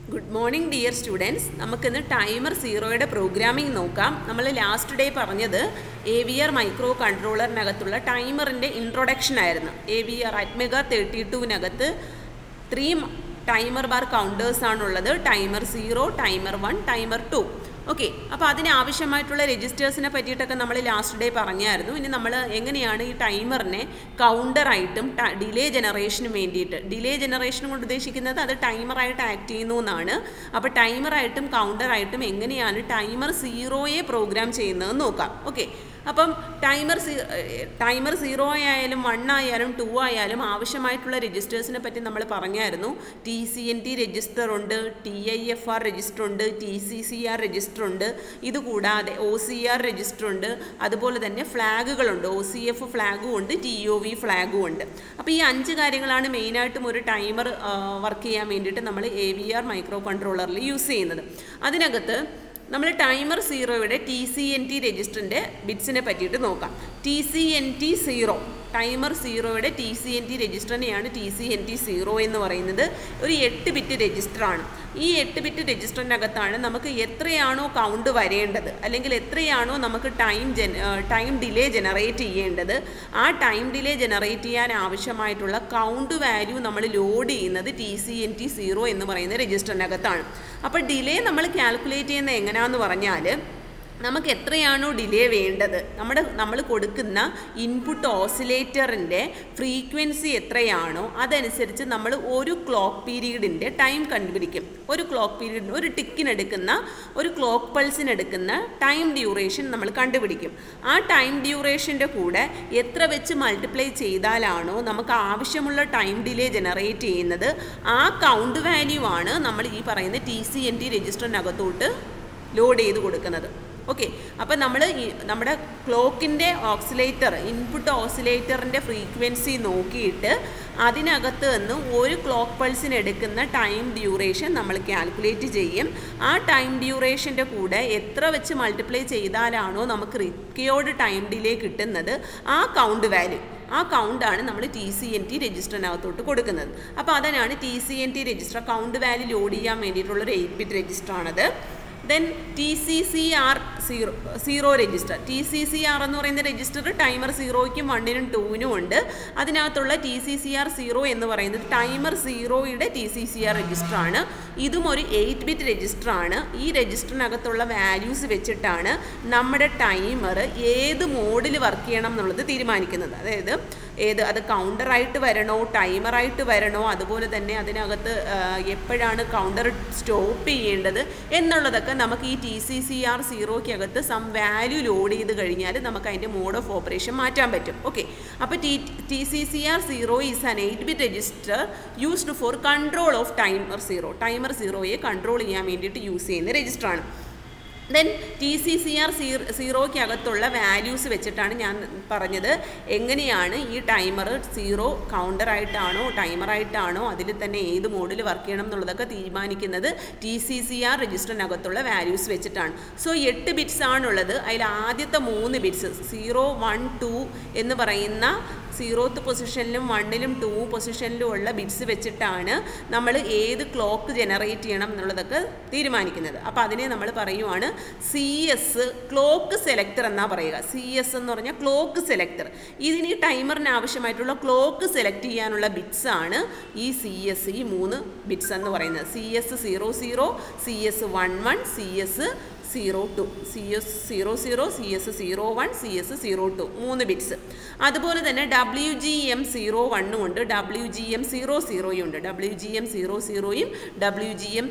Good morning dear students നമുക്കിന്ന് timer സീറോയുടെ programming നോക്കാം നമ്മൾ ലാസ്റ്റ് ഡേ പറഞ്ഞത് എ വി ആർ മൈക്രോ കൺട്രോളറിനകത്തുള്ള ടൈമറിൻ്റെ ഇൻട്രൊഡക്ഷൻ ആയിരുന്നു A V R ATmega thirty ടുവിനകത്ത് ത്രീ ടൈമർ ബാർ കൗണ്ടേഴ്സ് ആണുള്ളത് timer zero timer one timer two okay അപ്പോൾ അതിന് ആവശ്യമായിട്ടുള്ള രജിസ്റ്റേഴ്സിനെ പറ്റിയിട്ടൊക്കെ നമ്മൾ ലാസ്റ്റ് ഡേ പറഞ്ഞായിരുന്നു ഇനി നമ്മൾ എങ്ങനെയാണ് ഈ ടൈമറിനെ കൗണ്ടറായിട്ടും ഡിലേ ജനറേഷന് വേണ്ടിയിട്ട് ഡിലേ ജനറേഷൻ കൊണ്ട് ഉദ്ദേശിക്കുന്നത് അത് ടൈമറായിട്ട് ആക്ട് ചെയ്യുന്നു എന്നാണ് അപ്പോൾ ടൈമറായിട്ടും കൗണ്ടറായിട്ടും എങ്ങനെയാണ് ടൈമർ സീറോയെ പ്രോഗ്രാം ചെയ്യുന്നതെന്ന് നോക്കാം ഓക്കെ അപ്പം ടൈമർ സീ ടൈമർ സീറോ ആയാലും വൺ ആയാലും ടു ആയാലും ആവശ്യമായിട്ടുള്ള രജിസ്റ്റേഴ്സിനെ പറ്റി നമ്മൾ പറഞ്ഞായിരുന്നു T C N T register ഉണ്ട് T I F R register ഉണ്ട് T C C R register ഉണ്ട് ഇതുകൂടാതെ ഒ സി ആർ രജിസ്റ്റർ ഉണ്ട് അതുപോലെ തന്നെ ഫ്ലാഗുകളുണ്ട് ഒ സി എഫ് ഫ്ലാഗും ഉണ്ട് ടി ഒ വി ഫ്ലാഗും ഉണ്ട് അപ്പോൾ ഈ അഞ്ച് കാര്യങ്ങളാണ് മെയിനായിട്ടും ഒരു ടൈമർ വർക്ക് ചെയ്യാൻ വേണ്ടിയിട്ട് നമ്മൾ എ വി ആർ മൈക്രോ കൺട്രോളറിൽ യൂസ് ചെയ്യുന്നത് അതിനകത്ത് നമ്മൾ ടൈമർ സീറോയുടെ ടി സി എൻ ടി രജിസ്റ്ററിൻ്റെ ബിറ്റ്സിനെ പറ്റിയിട്ട് നോക്കാം T C N T zero timer സീറോയുടെ ടി സി എൻ ടി രജിസ്റ്ററിനെയാണ് T C N T zero എന്ന് പറയുന്നത് ഒരു എട്ട് ബിറ്റ് രജിസ്റ്ററാണ് ഈ എട്ട് ബിറ്റ് രജിസ്റ്ററിനകത്താണ് നമുക്ക് എത്രയാണോ കൗണ്ട് വരേണ്ടത് അല്ലെങ്കിൽ എത്രയാണോ നമുക്ക് ടൈം ജൻ ടൈം ഡിലേ ജനറേറ്റ് ചെയ്യേണ്ടത് ആ ടൈം ഡിലേ ജനറേറ്റ് ചെയ്യാൻ ആവശ്യമായിട്ടുള്ള കൗണ്ട് വാല്യൂ നമ്മൾ ലോഡ് ചെയ്യുന്നത് T C N T zero എന്ന് പറയുന്ന രജിസ്റ്ററിനകത്താണ് അപ്പോൾ ഡിലേ നമ്മൾ കാൽക്കുലേറ്റ് ചെയ്യുന്നത് എങ്ങനെയാണെന്ന് പറഞ്ഞാൽ നമുക്ക് എത്രയാണോ ഡിലേ വേണ്ടത് നമ്മുടെ നമ്മൾ കൊടുക്കുന്ന ഇൻപുട്ട് ഓസിലേറ്ററിൻ്റെ ഫ്രീക്വൻസി എത്രയാണോ അതനുസരിച്ച് നമ്മൾ ഒരു ക്ലോക്ക് പീരീഡിൻ്റെ ടൈം കണ്ടുപിടിക്കും ഒരു ക്ലോക്ക് പീരീഡിന് ഒരു ടിക്കിനെടുക്കുന്ന ഒരു ക്ലോക്ക് പൾസിനെടുക്കുന്ന ടൈം ഡ്യൂറേഷൻ നമ്മൾ കണ്ടുപിടിക്കും ആ ടൈം ഡ്യൂറേഷൻ്റെ കൂടെ എത്ര വെച്ച് മൾട്ടിപ്ലൈ ചെയ്താലാണോ നമുക്ക് ആവശ്യമുള്ള ടൈം ഡിലേ ജനറേറ്റ് ചെയ്യുന്നത് ആ കൗണ്ട് വാല്യൂ ആണ് നമ്മൾ ഈ പറയുന്ന ടി സി എൻ ടി രജിസ്റ്ററിനകത്തോട്ട് ലോഡ് ചെയ്ത് കൊടുക്കുന്നത് ഓക്കെ അപ്പം നമ്മൾ നമ്മുടെ ക്ലോക്കിൻ്റെ ഓക്സിലേറ്റർ ഇൻപുട്ട് ഓസിലേറ്ററിൻ്റെ ഫ്രീക്വൻസി നോക്കിയിട്ട് അതിനകത്ത് നിന്ന് ഒരു ക്ലോക്ക് പൾസിന് എടുക്കുന്ന ടൈം ഡ്യൂറേഷൻ നമ്മൾ കാൽക്കുലേറ്റ് ചെയ്യും ആ ടൈം ഡ്യൂറേഷൻ്റെ കൂടെ എത്ര വെച്ച് മൾട്ടിപ്ലൈ ചെയ്താലാണോ നമുക്ക് റിക്യോർഡ് ടൈം ഡിലേ കിട്ടുന്നത് ആ കൗണ്ട് വാല്യൂ ആ കൗണ്ടാണ് നമ്മൾ ടി സി എൻ ടി രജിസ്റ്ററിനകത്തോട്ട് കൊടുക്കുന്നത് അപ്പോൾ അതിനാണ് T C N T register count value load ചെയ്യാൻ വേണ്ടിയിട്ടുള്ള ഒരു എയ്റ്റ് ബിറ്റ് രജിസ്റ്ററാണത് then T C C R zero zero register T C C R എന്ന് പറയുന്ന രജിസ്റ്റർ ടൈമർ സീറോയ്ക്കും വണ്ണിനും ടൂവിനും ഉണ്ട് അതിനകത്തുള്ള T C C R zero എന്ന് പറയുന്നത് ടൈമർ സീറോയുടെ ടി സി സി ആർ രജിസ്റ്ററാണ് ഇതും ഒരു എയ്റ്റ് ബിറ്റ് രജിസ്റ്ററാണ് ഈ രജിസ്റ്ററിനകത്തുള്ള വാല്യൂസ് വെച്ചിട്ടാണ് നമ്മുടെ ടൈമർ ഏത് മോഡിൽ വർക്ക് ചെയ്യണം എന്നുള്ളത് തീരുമാനിക്കുന്നത് അതായത് ഏത് അത് കൗണ്ടറായിട്ട് വരണോ ടൈമറായിട്ട് വരണോ അതുപോലെ തന്നെ അതിനകത്ത് എപ്പോഴാണ് കൗണ്ടർ സ്റ്റോപ്പ് ചെയ്യേണ്ടത് എന്നുള്ളതൊക്കെ നമുക്ക് ഈ ടി സി സി ആർ സീറോയ്ക്കകത്ത് സം വാല്യൂ ലോഡ് ചെയ്ത് കഴിഞ്ഞാൽ നമുക്ക് അതിൻ്റെ മോഡ് ഓഫ് ഓപ്പറേഷൻ മാറ്റാൻ പറ്റും ഓക്കെ അപ്പോൾ T T C C R zero is an eight bit register used for control of timer zero timer സീറോയെ കൺട്രോൾ ചെയ്യാൻ വേണ്ടിയിട്ട് യൂസ് ചെയ്യുന്ന രജിസ്റ്ററാണ് then T C C R C സീറോയ്ക്കകത്തുള്ള വാല്യൂസ് വെച്ചിട്ടാണ് ഞാൻ പറഞ്ഞത് എങ്ങനെയാണ് ഈ ടൈമർ സീറോ കൗണ്ടറായിട്ടാണോ ടൈമറായിട്ടാണോ അതിൽ തന്നെ ഏത് മോഡിൽ വർക്ക് ചെയ്യണം എന്നുള്ളതൊക്കെ തീരുമാനിക്കുന്നത് ടി സി സി ആർ രജിസ്റ്ററിനകത്തുള്ള വാല്യൂസ് വെച്ചിട്ടാണ് സോ എട്ട് ബിറ്റ്സ് ആണുള്ളത് അതിൽ ആദ്യത്തെ മൂന്ന് ബിറ്റ്സ് സീറോ വൺ ടു എന്ന് പറയുന്ന സീറോത്ത് പൊസിഷനിലും വണ്ണിലും ടു പൊസിഷനിലും ഉള്ള ബിറ്റ്സ് വെച്ചിട്ടാണ് നമ്മൾ ഏത് ക്ലോക്ക് ജനറേറ്റ് ചെയ്യണം എന്നുള്ളതൊക്കെ തീരുമാനിക്കുന്നത് അപ്പോൾ അതിനെ നമ്മൾ പറയുവാണ് സി എസ് ക്ലോക്ക് സെലക്ടർ എന്നാ പറയുക സി എസ് എന്ന് പറഞ്ഞാൽ ക്ലോക്ക് സെലക്ടർ ഇതിന് ഈ ടൈമറിന് ആവശ്യമായിട്ടുള്ള ക്ലോക്ക് സെലക്ട് ചെയ്യാനുള്ള ബിറ്റ്സ് ആണ് ഈ സി എസ് ഈ മൂന്ന് ബിറ്റ്സ് എന്ന് പറയുന്നത് C S zero zero C S one one C S zero two C S zero zero C S zero one C S zero two മൂന്ന് ബിറ്റ്സ് അതുപോലെ തന്നെ ഡബ്ല്യു ജി എം സീറോ വണ്ണും ഉണ്ട് W G M zero സീറോയും ഉണ്ട് W G M zero സീറോയും W G M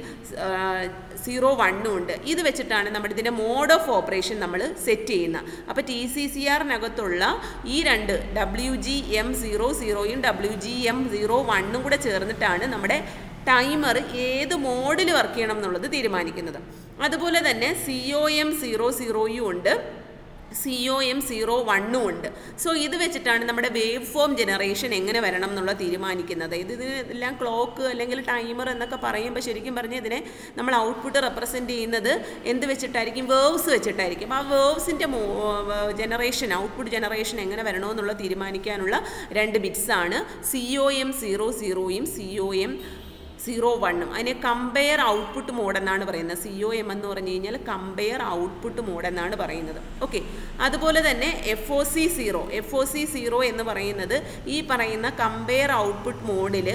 zero വണ്ണും ഉണ്ട് ഇത് വെച്ചിട്ടാണ് നമ്മുടെ ഇതിൻ്റെ മോഡ് ഓഫ് ഓപ്പറേഷൻ നമ്മൾ സെറ്റ് ചെയ്യുന്നത് അപ്പോൾ ടി സി സി ആറിനകത്തുള്ള ഈ രണ്ട് ഡബ്ല്യു ജി എം സീറോ സീറോയും ഡബ്ല്യു ജി എം സീറോ വണ്ണും കൂടെ ചേർന്നിട്ടാണ് നമ്മുടെ ടൈമർ ഏത് മോഡിൽ വർക്ക് ചെയ്യണം എന്നുള്ളത് തീരുമാനിക്കുന്നത് അതുപോലെ തന്നെ സി ഒ എം സീറോ സീറോയും ഉണ്ട് സി ഒ എം സീറോ വണ്ണും ഉണ്ട് സോ ഇത് വെച്ചിട്ടാണ് നമ്മുടെ വേവ് ഫോം ജനറേഷൻ എങ്ങനെ വരണം എന്നുള്ളത് തീരുമാനിക്കുന്നത് ഇത് ഇതിനെല്ലാം ക്ലോക്ക് അല്ലെങ്കിൽ ടൈമർ എന്നൊക്കെ പറയുമ്പോൾ ശരിക്കും പറഞ്ഞാൽ ഇതിനെ നമ്മൾ ഔട്ട്പുട്ട് റെപ്രസെൻറ്റ് ചെയ്യുന്നത് എന്ത് വെച്ചിട്ടായിരിക്കും വേവ്സ് വെച്ചിട്ടായിരിക്കും ആ വേവ്സിൻ്റെ ജനറേഷൻ ഔട്ട്പുട്ട് ജനറേഷൻ എങ്ങനെ വരണമെന്നുള്ള തീരുമാനിക്കാനുള്ള രണ്ട് ബിറ്റ്സാണ് സി ഒ എം സീറോ സീറോയും സി ഒ എം സീറോ വണ്ണും അതിനെ കമ്പയർ ഔട്ട്പുട്ട് മോഡ് എന്നാണ് പറയുന്നത് സി ഒ എം എന്ന് പറഞ്ഞു കഴിഞ്ഞാൽ കമ്പയർ ഔട്ട്പുട്ട് മോഡ് എന്നാണ് പറയുന്നത് ഓക്കെ അതുപോലെ തന്നെ F O C zero F O C zero എന്ന് പറയുന്നത് ഈ പറയുന്ന കമ്പയർ ഔട്ട്പുട്ട് മോഡിൽ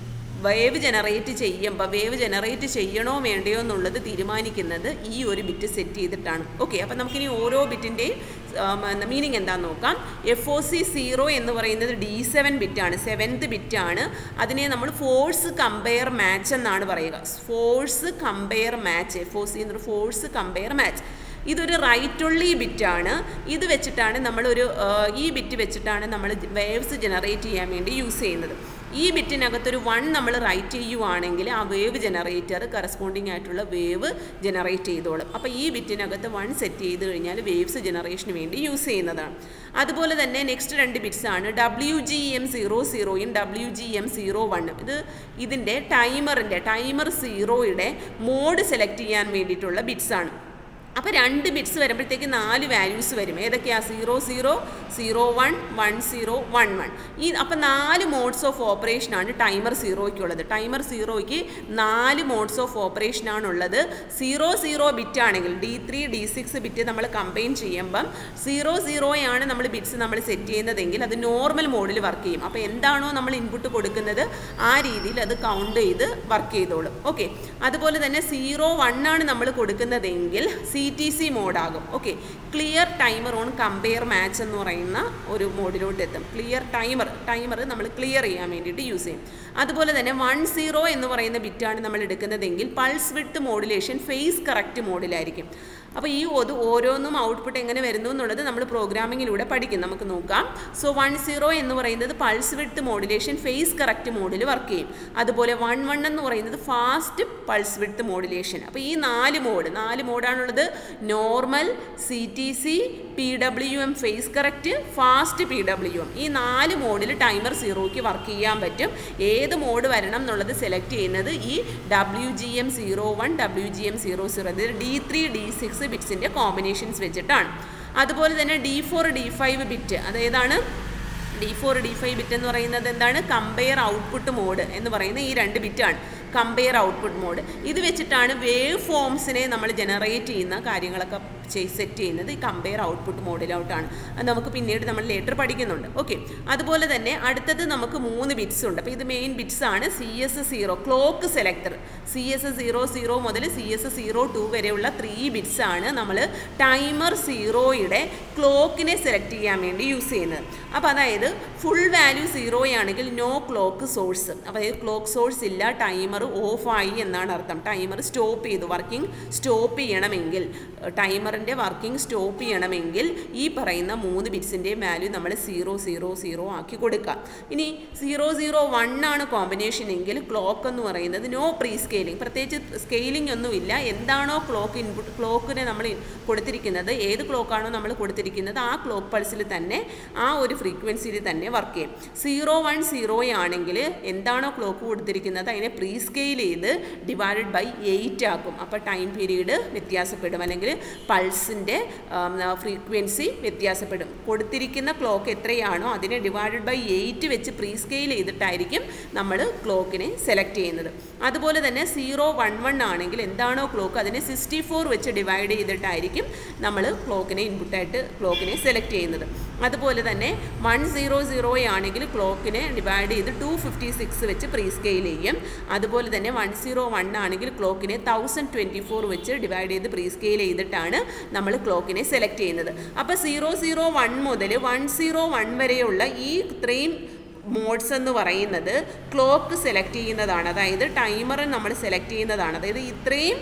വേവ് ജനറേറ്റ് ചെയ്യുമ്പോൾ വേവ് ജനറേറ്റ് ചെയ്യണോ വേണ്ടയോ എന്നുള്ളത് തീരുമാനിക്കുന്നത് ഈ ഒരു ബിറ്റ് സെറ്റ് ചെയ്തിട്ടാണ് ഓക്കെ അപ്പം നമുക്കിനി ഓരോ ബിറ്റിൻ്റെയും മീനിങ് എന്താണെന്ന് നോക്കാം എഫ് ഒ സി സീറോ എന്ന് പറയുന്നത് ഡി സെവൻ ബിറ്റാണ് സെവൻത്ത് ബിറ്റാണ് അതിനെ നമ്മൾ ഫോഴ്സ് കമ്പയർ മാച്ച് എന്നാണ് പറയുക force compare match F O C എന്നൊരു ഫോഴ്സ് കമ്പയർ മാച്ച് ഇതൊരു റൈറ്റ് ഒള്ളി ബിറ്റാണ് ഇത് വെച്ചിട്ടാണ് നമ്മളൊരു ഈ ബിറ്റ് വെച്ചിട്ടാണ് നമ്മൾ വേവ്സ് ജനറേറ്റ് ചെയ്യാൻ വേണ്ടി യൂസ് ചെയ്യുന്നത് ഈ ബിറ്റിനകത്തൊരു വൺ നമ്മൾ റൈറ്റ് ചെയ്യുവാണെങ്കിൽ ആ വേവ് ജനറേറ്റർ കറസ്പോണ്ടിങ് ആയിട്ടുള്ള വേവ് ജനറേറ്റ് ചെയ്തോളും അപ്പോൾ ഈ ബിറ്റിനകത്ത് വൺ സെറ്റ് ചെയ്ത് കഴിഞ്ഞാൽ വേവ്സ് ജനറേഷന് വേണ്ടി യൂസ് ചെയ്യുന്നതാണ് അതുപോലെ തന്നെ നെക്സ്റ്റ് രണ്ട് ബിറ്റ്സ് ആണ് ഡബ്ല്യു ജി എം സീറോ സീറോയും ഡബ്ല്യു ജി എം സീറോ വണ്ണും ഇത് ഇതിൻ്റെ ടൈമറിൻ്റെ ടൈമർ സീറോയുടെ മോഡ് സെലക്ട് ചെയ്യാൻ വേണ്ടിയിട്ടുള്ള ബിറ്റ്സ് ആണ് അപ്പോൾ രണ്ട് ബിറ്റ്സ് വരുമ്പോഴത്തേക്ക് നാല് വാല്യൂസ് വരും ഏതൊക്കെയാണ് zero zero zero one one zero one one ഈ അപ്പോൾ നാല് മോഡ്സ് ഓഫ് ഓപ്പറേഷനാണ് ടൈമർ സീറോയ്ക്കുള്ളത് ടൈമർ സീറോയ്ക്ക് നാല് മോഡ്സ് ഓഫ് ഓപ്പറേഷനാണുള്ളത് സീറോ സീറോ ബിറ്റ് ആണെങ്കിൽ D three D six bit നമ്മൾ കമ്പൈൻ ചെയ്യുമ്പം സീറോ സീറോയാണ് നമ്മൾ ബിറ്റ്സ് നമ്മൾ സെറ്റ് ചെയ്യുന്നതെങ്കിൽ അത് നോർമൽ മോഡിൽ വർക്ക് ചെയ്യും അപ്പോൾ എന്താണോ നമ്മൾ ഇൻപുട്ട് കൊടുക്കുന്നത് ആ രീതിയിൽ അത് കൗണ്ട് ചെയ്ത് വർക്ക് ചെയ്തോളും ഓക്കെ അതുപോലെ തന്നെ സീറോ വൺ ആണ് നമ്മൾ കൊടുക്കുന്നതെങ്കിൽ സി ടി സി മോഡാകും okay clear timer on compare match എന്ന് പറയുന്ന ഒരു മോഡിലോട്ട് എത്തും ക്ലിയർ ടൈമർ ടൈമർ നമ്മൾ ക്ലിയർ ചെയ്യാൻ വേണ്ടിയിട്ട് യൂസ് ചെയ്യും അതുപോലെ തന്നെ വൺ സീറോ എന്ന് പറയുന്ന ബിറ്റാണ് നമ്മൾ എടുക്കുന്നതെങ്കിൽ pulse width modulation phase correct മോഡിലായിരിക്കും അപ്പോൾ ഈ അത് ഓരോന്നും ഔട്ട്പുട്ട് എങ്ങനെ വരുന്നു എന്നുള്ളത് നമ്മൾ പ്രോഗ്രാമിങ്ങിലൂടെ പഠിക്കും നമുക്ക് നോക്കാം സോ വൺ സീറോ എന്ന് പറയുന്നത് pulse width modulation phase correct മോഡിൽ വർക്ക് ചെയ്യും അതുപോലെ വൺ വൺ എന്ന് പറയുന്നത് ഫാസ്റ്റ് പൾസ് വിട്ട് മോഡുലേഷൻ അപ്പോൾ ഈ നാല് മോഡ് നാല് മോഡാണുള്ളത് normal C T C P W M phase correct fast P W M ഈ നാല് മോഡിൽ ടൈമർ സീറോയ്ക്ക് വർക്ക് ചെയ്യാൻ പറ്റും ഏത് മോഡ് വരണം എന്നുള്ളത് സെലക്ട് ചെയ്യുന്നത് ഈ W G M zero one W G M zero zero അതായത് ഡി ത്രീ ഡി സിക്സ് ബിറ്റ്സിൻ്റെ കോമ്പിനേഷൻസ് വെച്ചിട്ടാണ് അതുപോലെ തന്നെ D four D five bit അതേതാണ് D four D five bit എന്ന് പറയുന്നത് എന്താണ് കമ്പയർ ഔട്ട്പുട്ട് മോഡ് എന്ന് പറയുന്ന ഈ രണ്ട് ബിറ്റാണ് കമ്പയർ ഔട്ട്പുട്ട് മോഡ് ഇത് വെച്ചിട്ടാണ് വേവ് ഫോംസിനെ നമ്മൾ ജനറേറ്റ് ചെയ്യുന്ന കാര്യങ്ങളൊക്കെ സെറ്റ് ചെയ്യുന്നത് ഈ കമ്പയർ ഔട്ട്പുട്ട് മോഡിലോട്ടാണ് അത് നമുക്ക് പിന്നീട് നമ്മൾ ലേറ്റർ പഠിക്കുന്നുണ്ട് ഓക്കെ അതുപോലെ തന്നെ അടുത്തത് നമുക്ക് മൂന്ന് ബിറ്റ്സ് ഉണ്ട് അപ്പോൾ ഇത് മെയിൻ ബിറ്റ്സ് ആണ് C S zero clock selector C S zero zero മുതൽ സി എസ് സീറോ ടു വരെയുള്ള ത്രീ ബിറ്റ്സ് ആണ് നമ്മൾ ടൈമർ സീറോയുടെ ക്ലോക്കിനെ സെലക്ട് ചെയ്യാൻ വേണ്ടി യൂസ് ചെയ്യുന്നത് അപ്പോൾ അതായത് ഫുൾ വാല്യൂ സീറോ ആണെങ്കിൽ നോ ക്ലോക്ക് സോഴ്സ് അപ്പോൾ അതായത് ക്ലോക്ക് സോഴ്സ് ഇല്ല ടൈമർ ഓഫായി എന്നാണ് അർത്ഥം ടൈമർ സ്റ്റോപ്പ് ചെയ്തു വർക്കിംഗ് സ്റ്റോപ്പ് ചെയ്യണമെങ്കിൽ ടൈമറിൻ്റെ വർക്കിംഗ് സ്റ്റോപ്പ് ചെയ്യണമെങ്കിൽ ഈ പറയുന്ന മൂന്ന് ബിറ്റ്സിൻ്റെയും വാല്യൂ നമ്മൾ സീറോ സീറോ സീറോ ആക്കി കൊടുക്കുക ഇനി സീറോ സീറോ വൺ ആണ് കോമ്പിനേഷൻ എങ്കിൽ ക്ലോക്ക് എന്ന് പറയുന്നത് നോ പ്രീ സ്കെയിലിംഗ് പ്രത്യേകിച്ച് സ്കെയിലിംഗ് ഒന്നുമില്ല എന്താണോ ക്ലോക്ക് ഇൻപുട്ട് ക്ലോക്കിനെ നമ്മൾ കൊടുത്തിരിക്കുന്നത് ഏത് ക്ലോക്കാണോ നമ്മൾ കൊടുത്തിരിക്കുന്നത് ആ ക്ലോക്ക് പൾസിൽ തന്നെ ആ ഒരു ഫ്രീക്വൻസിയിൽ തന്നെ വർക്ക് ചെയ്യും സീറോ വൺ സീറോ ആണെങ്കിൽ എന്താണോ ക്ലോക്ക് കൊടുത്തിരിക്കുന്നത് അതിനെ പ്രീ സ്കെയിൽ ചെയ്ത് ഡിവൈഡഡ് ബൈ എയ്റ്റ് ആക്കും അപ്പോൾ ടൈം പീരീഡ് വ്യത്യാസപ്പെടും അല്ലെങ്കിൽ പൾസിൻ്റെ ഫ്രീക്വൻസി വ്യത്യാസപ്പെടും കൊടുത്തിരിക്കുന്ന ക്ലോക്ക് എത്രയാണോ അതിനെ ഡിവൈഡഡ് ബൈ എയ്റ്റ് വെച്ച് പ്രീ സ്കെയിൽ ചെയ്തിട്ടായിരിക്കും നമ്മൾ ക്ലോക്കിനെ സെലക്ട് ചെയ്യുന്നത് അതുപോലെ തന്നെ സീറോ വൺ വൺ ആണെങ്കിൽ എന്താണോ ക്ലോക്ക് അതിനെ സിക്സ്റ്റി ഫോർ വെച്ച് ഡിവൈഡ് ചെയ്തിട്ടായിരിക്കും നമ്മൾ ക്ലോക്കിനെ ഇൻപുട്ടായിട്ട് ക്ലോക്കിനെ സെലക്ട് ചെയ്യുന്നത് അതുപോലെ തന്നെ വൺ സീറോ സീറോ ആണെങ്കിൽ ക്ലോക്കിനെ ഡിവൈഡ് ചെയ്ത് ടു ഫിഫ്റ്റി സിക്സ് വെച്ച് പ്രീ സ്കെയിൽ ചെയ്യും അതുപോലെ തന്നെ വൺ സീറോ വൺ ആണെങ്കിൽ ക്ലോക്കിനെ തൗസൻഡ് ട്വൻറ്റി ഫോർ വെച്ച് ഡിവൈഡ് ചെയ്ത് പ്രീ സ്കെയിൽ ചെയ്തിട്ടാണ് നമ്മൾ ക്ലോക്കിനെ സെലക്ട് ചെയ്യുന്നത് അപ്പോൾ സീറോ സീറോ വൺ മുതൽ വൺ സീറോ വൺ വരെയുള്ള ഈ ഇത്രയും മോഡ്സ് എന്ന് പറയുന്നത് ക്ലോക്ക് സെലക്ട് ചെയ്യുന്നതാണ് അതായത് ടൈമർ നമ്മൾ സെലക്ട് ചെയ്യുന്നതാണ് അതായത് ഇത്രയും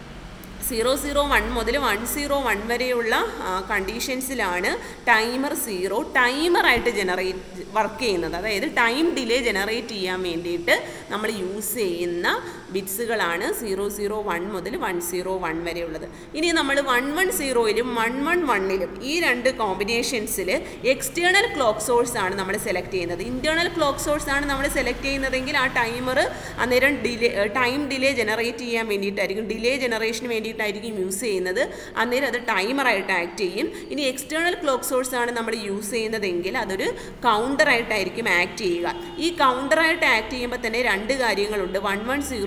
സീറോ സീറോ വൺ മുതൽ വൺ സീറോ വൺ വരെയുള്ള കണ്ടീഷൻസിലാണ് ടൈമർ സീറോ ടൈമറായിട്ട് ജനറേറ്റ് വർക്ക് ചെയ്യുന്നത് അതായത് ടൈം ഡിലേ ജനറേറ്റ് ചെയ്യാൻ വേണ്ടിയിട്ട് നമ്മൾ യൂസ് ചെയ്യുന്ന ബിറ്റ്സുകളാണ് സീറോ സീറോ വൺ മുതൽ വൺ സീറോ വൺ വരെയുള്ളത് ഇനി നമ്മൾ വൺ വൺ സീറോയിലും വൺ വൺ വണ്ണിലും ഈ രണ്ട് കോമ്പിനേഷൻസിൽ എക്സ്റ്റേണൽ ക്ലോക്ക് സോഴ്സ് ആണ് നമ്മൾ സെലക്ട് ചെയ്യുന്നത് ഇൻറ്റേർണൽ ക്ലോക്ക് സോഴ്സ് ആണ് നമ്മൾ സെലക്ട് ചെയ്യുന്നതെങ്കിൽ ആ ടൈമർ അന്നേരം ഡിലേ ടൈം ഡിലേ ജനറേറ്റ് ചെയ്യാൻ വേണ്ടിയിട്ടായിരിക്കും ഡിലേ ജനറേഷന് വേണ്ടിയിട്ടായിരിക്കും യൂസ് ചെയ്യുന്നത് അന്നേരം അത് ടൈമറായിട്ട് ആക്ട് ചെയ്യും ഇനി എക്സ്റ്റേണൽ ക്ലോക്ക് സോഴ്സ് ആണ് നമ്മൾ യൂസ് ചെയ്യുന്നതെങ്കിൽ അതൊരു കൗണ്ടറായിട്ടായിരിക്കും ആക്ട് ചെയ്യുക ഈ കൗണ്ടറായിട്ട് ആക്ട് ചെയ്യുമ്പോൾ തന്നെ രണ്ട് കാര്യങ്ങളുണ്ട് വൺ വൺ സീറോ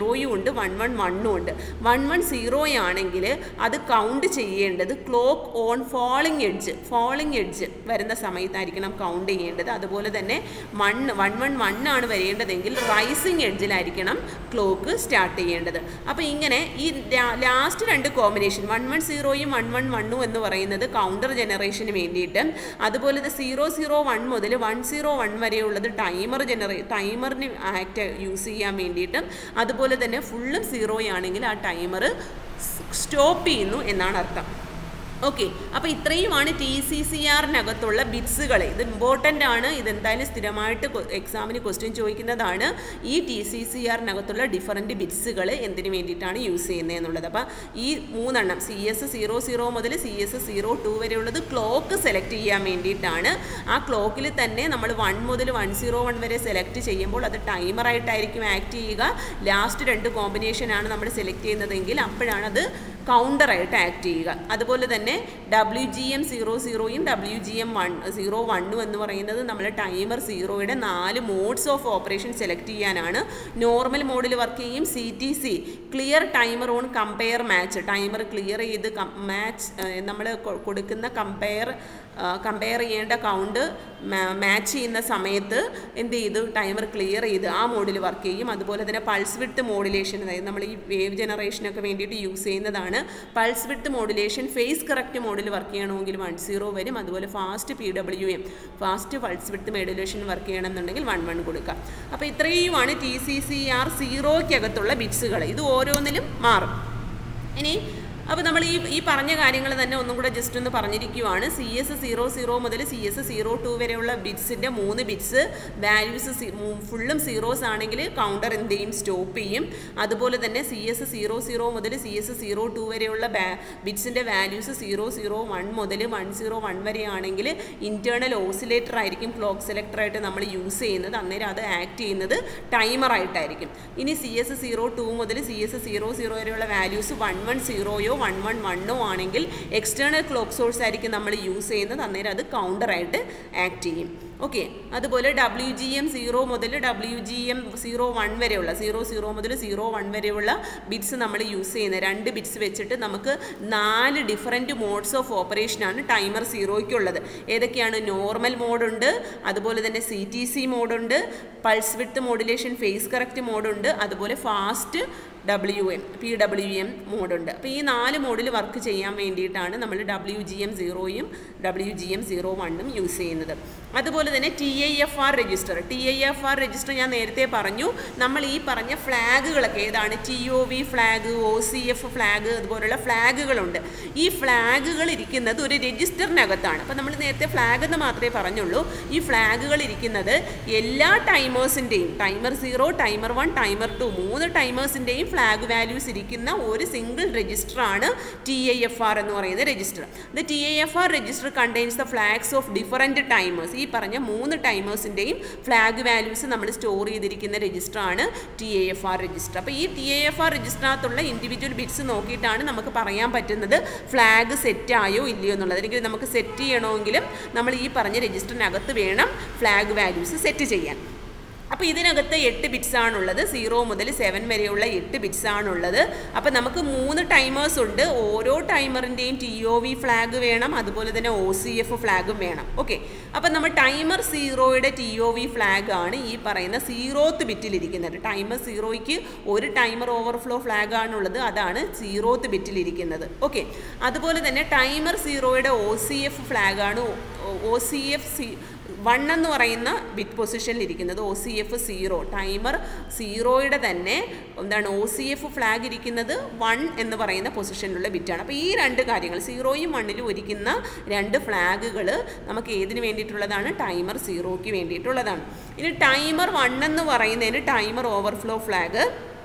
സീറോയും ഉണ്ട് വൺ വൺ വണ്ണും ഉണ്ട് വൺ വൺ സീറോ ആണെങ്കിൽ അത് കൗണ്ട് ചെയ്യേണ്ടത് clock on falling edge falling edge വരുന്ന സമയത്തായിരിക്കണം കൗണ്ട് ചെയ്യേണ്ടത് അതുപോലെ തന്നെ വൺ വൺ വൺ വൺ ആണ് വരേണ്ടതെങ്കിൽ റൈസിങ് എഡ്ജിലായിരിക്കണം ക്ലോക്ക് സ്റ്റാർട്ട് ചെയ്യേണ്ടത് അപ്പോൾ ഇങ്ങനെ ഈ ലാസ്റ്റ് രണ്ട് കോമ്പിനേഷൻ വൺ വൺ സീറോയും വൺ വൺ വണ്ണും എന്ന് പറയുന്നത് കൗണ്ടർ ജനറേഷന് വേണ്ടിയിട്ട് അതുപോലെ ഇത് സീറോ സീറോ വൺ മുതൽ വൺ സീറോ വൺ വരെയുള്ളത് ടൈമർ ജനറേ ടൈമറിന് ആക്ട് യൂസ് ചെയ്യാൻ വേണ്ടിയിട്ട് അതുപോലെ തന്നെ ഫുള്ളും സീറോ ആണെങ്കിൽ ആ ടൈമർ സ്റ്റോപ്പ് ചെയ്യുന്നു എന്നാണ് അർത്ഥം ഓക്കെ അപ്പോൾ ഇത്രയുമാണ് ടി സി സി ആറിനകത്തുള്ള ബിറ്റ്സുകൾ ഇത് ഇമ്പോർട്ടൻ്റ് ആണ് ഇതെന്തായാലും സ്ഥിരമായിട്ട് എക്സാമിന് ക്വസ്റ്റ്യൻ ചോദിക്കുന്നതാണ് ഈ ടി സി സി ആറിനകത്തുള്ള ഡിഫറൻറ്റ് ബിറ്റ്സുകൾ എന്തിനു വേണ്ടിയിട്ടാണ് യൂസ് ചെയ്യുന്നത് എന്നുള്ളത് അപ്പോൾ ഈ മൂന്നെണ്ണം സി എസ് സീറോ സീറോ മുതൽ C S zero to വരെയുള്ളത് clock select ചെയ്യാൻ വേണ്ടിയിട്ടാണ് ആ ക്ലോക്കിൽ തന്നെ നമ്മൾ വൺ മുതൽ വൺ സീറോ വൺ വരെ സെലക്ട് ചെയ്യുമ്പോൾ അത് ടൈമറായിട്ടായിരിക്കും ആക്ട് ചെയ്യുക ലാസ്റ്റ് രണ്ട് കോമ്പിനേഷനാണ് നമ്മൾ സെലക്ട് ചെയ്യുന്നതെങ്കിൽ അപ്പോഴാണ് അത് കൗണ്ടറായിട്ട് ആക്ട് ചെയ്യുക അതുപോലെ തന്നെ ഡബ്ല്യു ജി എം സീറോ സീറോയും W G M one zero വണ്ണും എന്ന് പറയുന്നത് നമ്മൾ ടൈമർ സീറോയുടെ നാല് മോഡ്സ് ഓഫ് ഓപ്പറേഷൻ സെലക്ട് ചെയ്യാനാണ് നോർമൽ മോഡിൽ വർക്ക് ചെയ്യും C T C clear timer on compare match timer clear ചെയ്ത് മാച്ച് നമ്മൾ കൊടുക്കുന്ന കമ്പയർ കമ്പയർ ചെയ്യേണ്ട കൗണ്ട് മാച്ച് ചെയ്യുന്ന സമയത്ത് എന്ത് ചെയ്തു ടൈമർ ക്ലിയർ ചെയ്ത് ആ മോഡിൽ വർക്ക് ചെയ്യും അതുപോലെ തന്നെ പൾസ് വിട്ട് മോഡുലേഷൻ അതായത് നമ്മൾ ഈ വേവ് ജനറേഷനൊക്കെ വേണ്ടിയിട്ട് യൂസ് ചെയ്യുന്നതാണ് pulse width modulation phase correct മോഡിൽ വർക്ക് ചെയ്യണമെങ്കിൽ വൺ സീറോ വരും അതുപോലെ fast P W M fast pulse width modulation work ചെയ്യണമെന്നുണ്ടെങ്കിൽ വൺ വൺ കൊടുക്കുക അപ്പോൾ ഇത്രയുമാണ് ടി സി സി ആർ സീറോയ്ക്കകത്തുള്ള ബിറ്റ്സുകൾ ഇത് ഓരോന്നിലും മാറും ഇനി അപ്പോൾ നമ്മൾ ഈ ഈ പറഞ്ഞ കാര്യങ്ങൾ തന്നെ ഒന്നും കൂടെ ജസ്റ്റ് ഒന്ന് പറഞ്ഞിരിക്കുവാണ് സി എസ് സീറോ സീറോ മുതൽ സി എസ് സീറോ ടു വരെയുള്ള ബിറ്റ്സിൻ്റെ മൂന്ന് ബിറ്റ്സ് വാല്യൂസ് ഫുള്ളും സീറോസ് ആണെങ്കിൽ കൗണ്ടർ എന്ത് ചെയ്യും സ്റ്റോപ്പ് ചെയ്യും അതുപോലെ തന്നെ സി എസ് സീറോ സീറോ മുതൽ സി എസ് സീറോ ടു വരെയുള്ള ബിറ്റ്സിൻ്റെ വാല്യൂസ് സീറോ സീറോ വൺ മുതൽ വൺ സീറോ വൺ വരെ ആണെങ്കിൽ ഇൻറ്റേർണൽ ഓസിലേറ്റർ ആയിരിക്കും ക്ലോക്ക് സെലക്ടറായിട്ട് നമ്മൾ യൂസ് ചെയ്യുന്നത് അന്നേരം അത് ആക്ട് ചെയ്യുന്നത് ടൈമറായിട്ടായിരിക്കും ഇനി സി എസ് സീറോ ടു മുതൽ സി എസ് സീറോ സീറോ വരെയുള്ള വാല്യൂസ് വൺ വൺ സീറോയോ വൺ വൺ വണ്ണോ ആണെങ്കിൽ എക്സ്റ്റേണൽ ക്ലോക്ക് സോഴ്സ് ആയിരിക്കും നമ്മൾ യൂസ് ചെയ്യുന്നത് അന്നേരം അത് കൗണ്ടറായിട്ട് ആക്ട് ചെയ്യും ഓക്കെ അതുപോലെ ഡബ്ല്യു ജി എം സീറോ മുതൽ W G M zero one വരെയുള്ള സീറോ സീറോ മുതൽ സീറോ വൺ വരെയുള്ള ബിറ്റ്സ് നമ്മൾ യൂസ് ചെയ്യുന്നത് രണ്ട് ബിറ്റ്സ് വെച്ചിട്ട് നമുക്ക് നാല് ഡിഫറെൻറ്റ് മോഡ്സ് ഓഫ് ഓപ്പറേഷനാണ് ടൈമർ സീറോയ്ക്കുള്ളത് ഏതൊക്കെയാണ് നോർമൽ മോഡുണ്ട് അതുപോലെ തന്നെ സി ടി സി മോഡുണ്ട് pulse width modulation phase correct മോഡുണ്ട് അതുപോലെ fast W M P W M മോഡുണ്ട് അപ്പോൾ ഈ നാല് മോഡിൽ വർക്ക് ചെയ്യാൻ വേണ്ടിയിട്ടാണ് നമ്മൾ ഡബ്ല്യു ജി എം സീറോയും ഡബ്ല്യു ജി എം സീറോ വണ്ണും യൂസ് ചെയ്യുന്നത് അതുപോലെ തന്നെ T I F R register T I F R register ഞാൻ നേരത്തെ പറഞ്ഞു നമ്മൾ ഈ പറഞ്ഞ ഫ്ലാഗുകളൊക്കെ ഏതാണ് T O V flag O C F flag അതുപോലുള്ള ഫ്ലാഗുകളുണ്ട് ഈ ഫ്ലാഗുകൾ ഇരിക്കുന്നത് ഒരു രജിസ്റ്ററിനകത്താണ് അപ്പോൾ നമ്മൾ നേരത്തെ ഫ്ലാഗ് എന്ന് മാത്രമേ പറഞ്ഞുള്ളൂ ഈ ഫ്ലാഗുകൾ ഇരിക്കുന്നത് എല്ലാ ടൈമേഴ്സിൻ്റെയും timer zero timer one timer two മൂന്ന് ടൈമേഴ്സിൻ്റെയും ഫ്ലാഗ് വാല്യൂസ് ഇരിക്കുന്ന ഒരു സിംഗിൾ രജിസ്റ്ററാണ് ടി ഐ എഫ് ആർ എന്ന് പറയുന്ന register the T I F R register contains the flags of different timers ഈ പറഞ്ഞ മൂന്ന് ടൈമേഴ്സിൻ്റെയും ഫ്ലാഗ് വാല്യൂസ് നമ്മൾ സ്റ്റോർ ചെയ്തിരിക്കുന്ന രജിസ്റ്ററാണ് T A F R register അപ്പോൾ ഈ ടി എ എഫ് ആർ രജിസ്റ്ററിനകത്തുള്ള ഇൻഡിവിജ്വൽ ബിറ്റ്സ് നോക്കിയിട്ടാണ് നമുക്ക് പറയാൻ പറ്റുന്നത് ഫ്ലാഗ് സെറ്റ് ആയോ ഇല്ലയോ എന്നുള്ളത് അല്ലെങ്കിൽ നമുക്ക് സെറ്റ് ചെയ്യണമെങ്കിലും നമ്മൾ ഈ പറഞ്ഞ രജിസ്റ്ററിനകത്ത് വേണം ഫ്ലാഗ് വാല്യൂസ് സെറ്റ് ചെയ്യാൻ അപ്പോൾ ഇതിനകത്ത് എട്ട് ബിറ്റ്സ് ആണുള്ളത് സീറോ മുതൽ സെവൻ വരെയുള്ള എട്ട് ബിറ്റ്സ് ആണുള്ളത് അപ്പോൾ നമുക്ക് മൂന്ന് ടൈമേഴ്സ് ഉണ്ട് ഓരോ ടൈമറിൻ്റെയും ടി ഒ വി ഫ്ലാഗ് വേണം അതുപോലെ തന്നെ ഒ സി എഫ് ഫ്ലാഗും വേണം ഓക്കെ അപ്പോൾ നമ്മൾ ടൈമർ സീറോയുടെ ടി ഒ വി ഫ്ലാഗ് ആണ് ഈ പറയുന്ന സീറോത്ത് ബിറ്റിലിരിക്കുന്നത് ടൈമർ സീറോയ്ക്ക് ഒരു ടൈമർ ഓവർഫ്ലോ ഫ്ലാഗ് ആണുള്ളത് അതാണ് സീറോത്ത് ബിറ്റിലിരിക്കുന്നത് ഓക്കെ അതുപോലെ തന്നെ ടൈമർ സീറോയുടെ ഒ സി എഫ് ഫ്ലാഗ് ആണ് O C F C one എന്ന് പറയുന്ന ബിറ്റ് പൊസിഷനിൽ ഇരിക്കുന്നത് O C F zero timer സീറോയുടെ തന്നെ എന്താണ് ഒ സി എഫ് ഫ്ലാഗ് ഇരിക്കുന്നത് വൺ എന്ന് പറയുന്ന പൊസിഷനിലുള്ള ബിറ്റാണ് അപ്പോൾ ഈ രണ്ട് കാര്യങ്ങൾ സീറോയും വണ്ണിലും ഇരിക്കുന്ന രണ്ട് ഫ്ലാഗുകൾ നമുക്ക് ഏതിന് വേണ്ടിയിട്ടുള്ളതാണ് ടൈമർ സീറോയ്ക്ക് വേണ്ടിയിട്ടുള്ളതാണ് ഇനി ടൈമർ വൺ എന്ന് പറയുന്നതിന് ടൈമർ ഓവർഫ്ലോ ഫ്ലാഗ്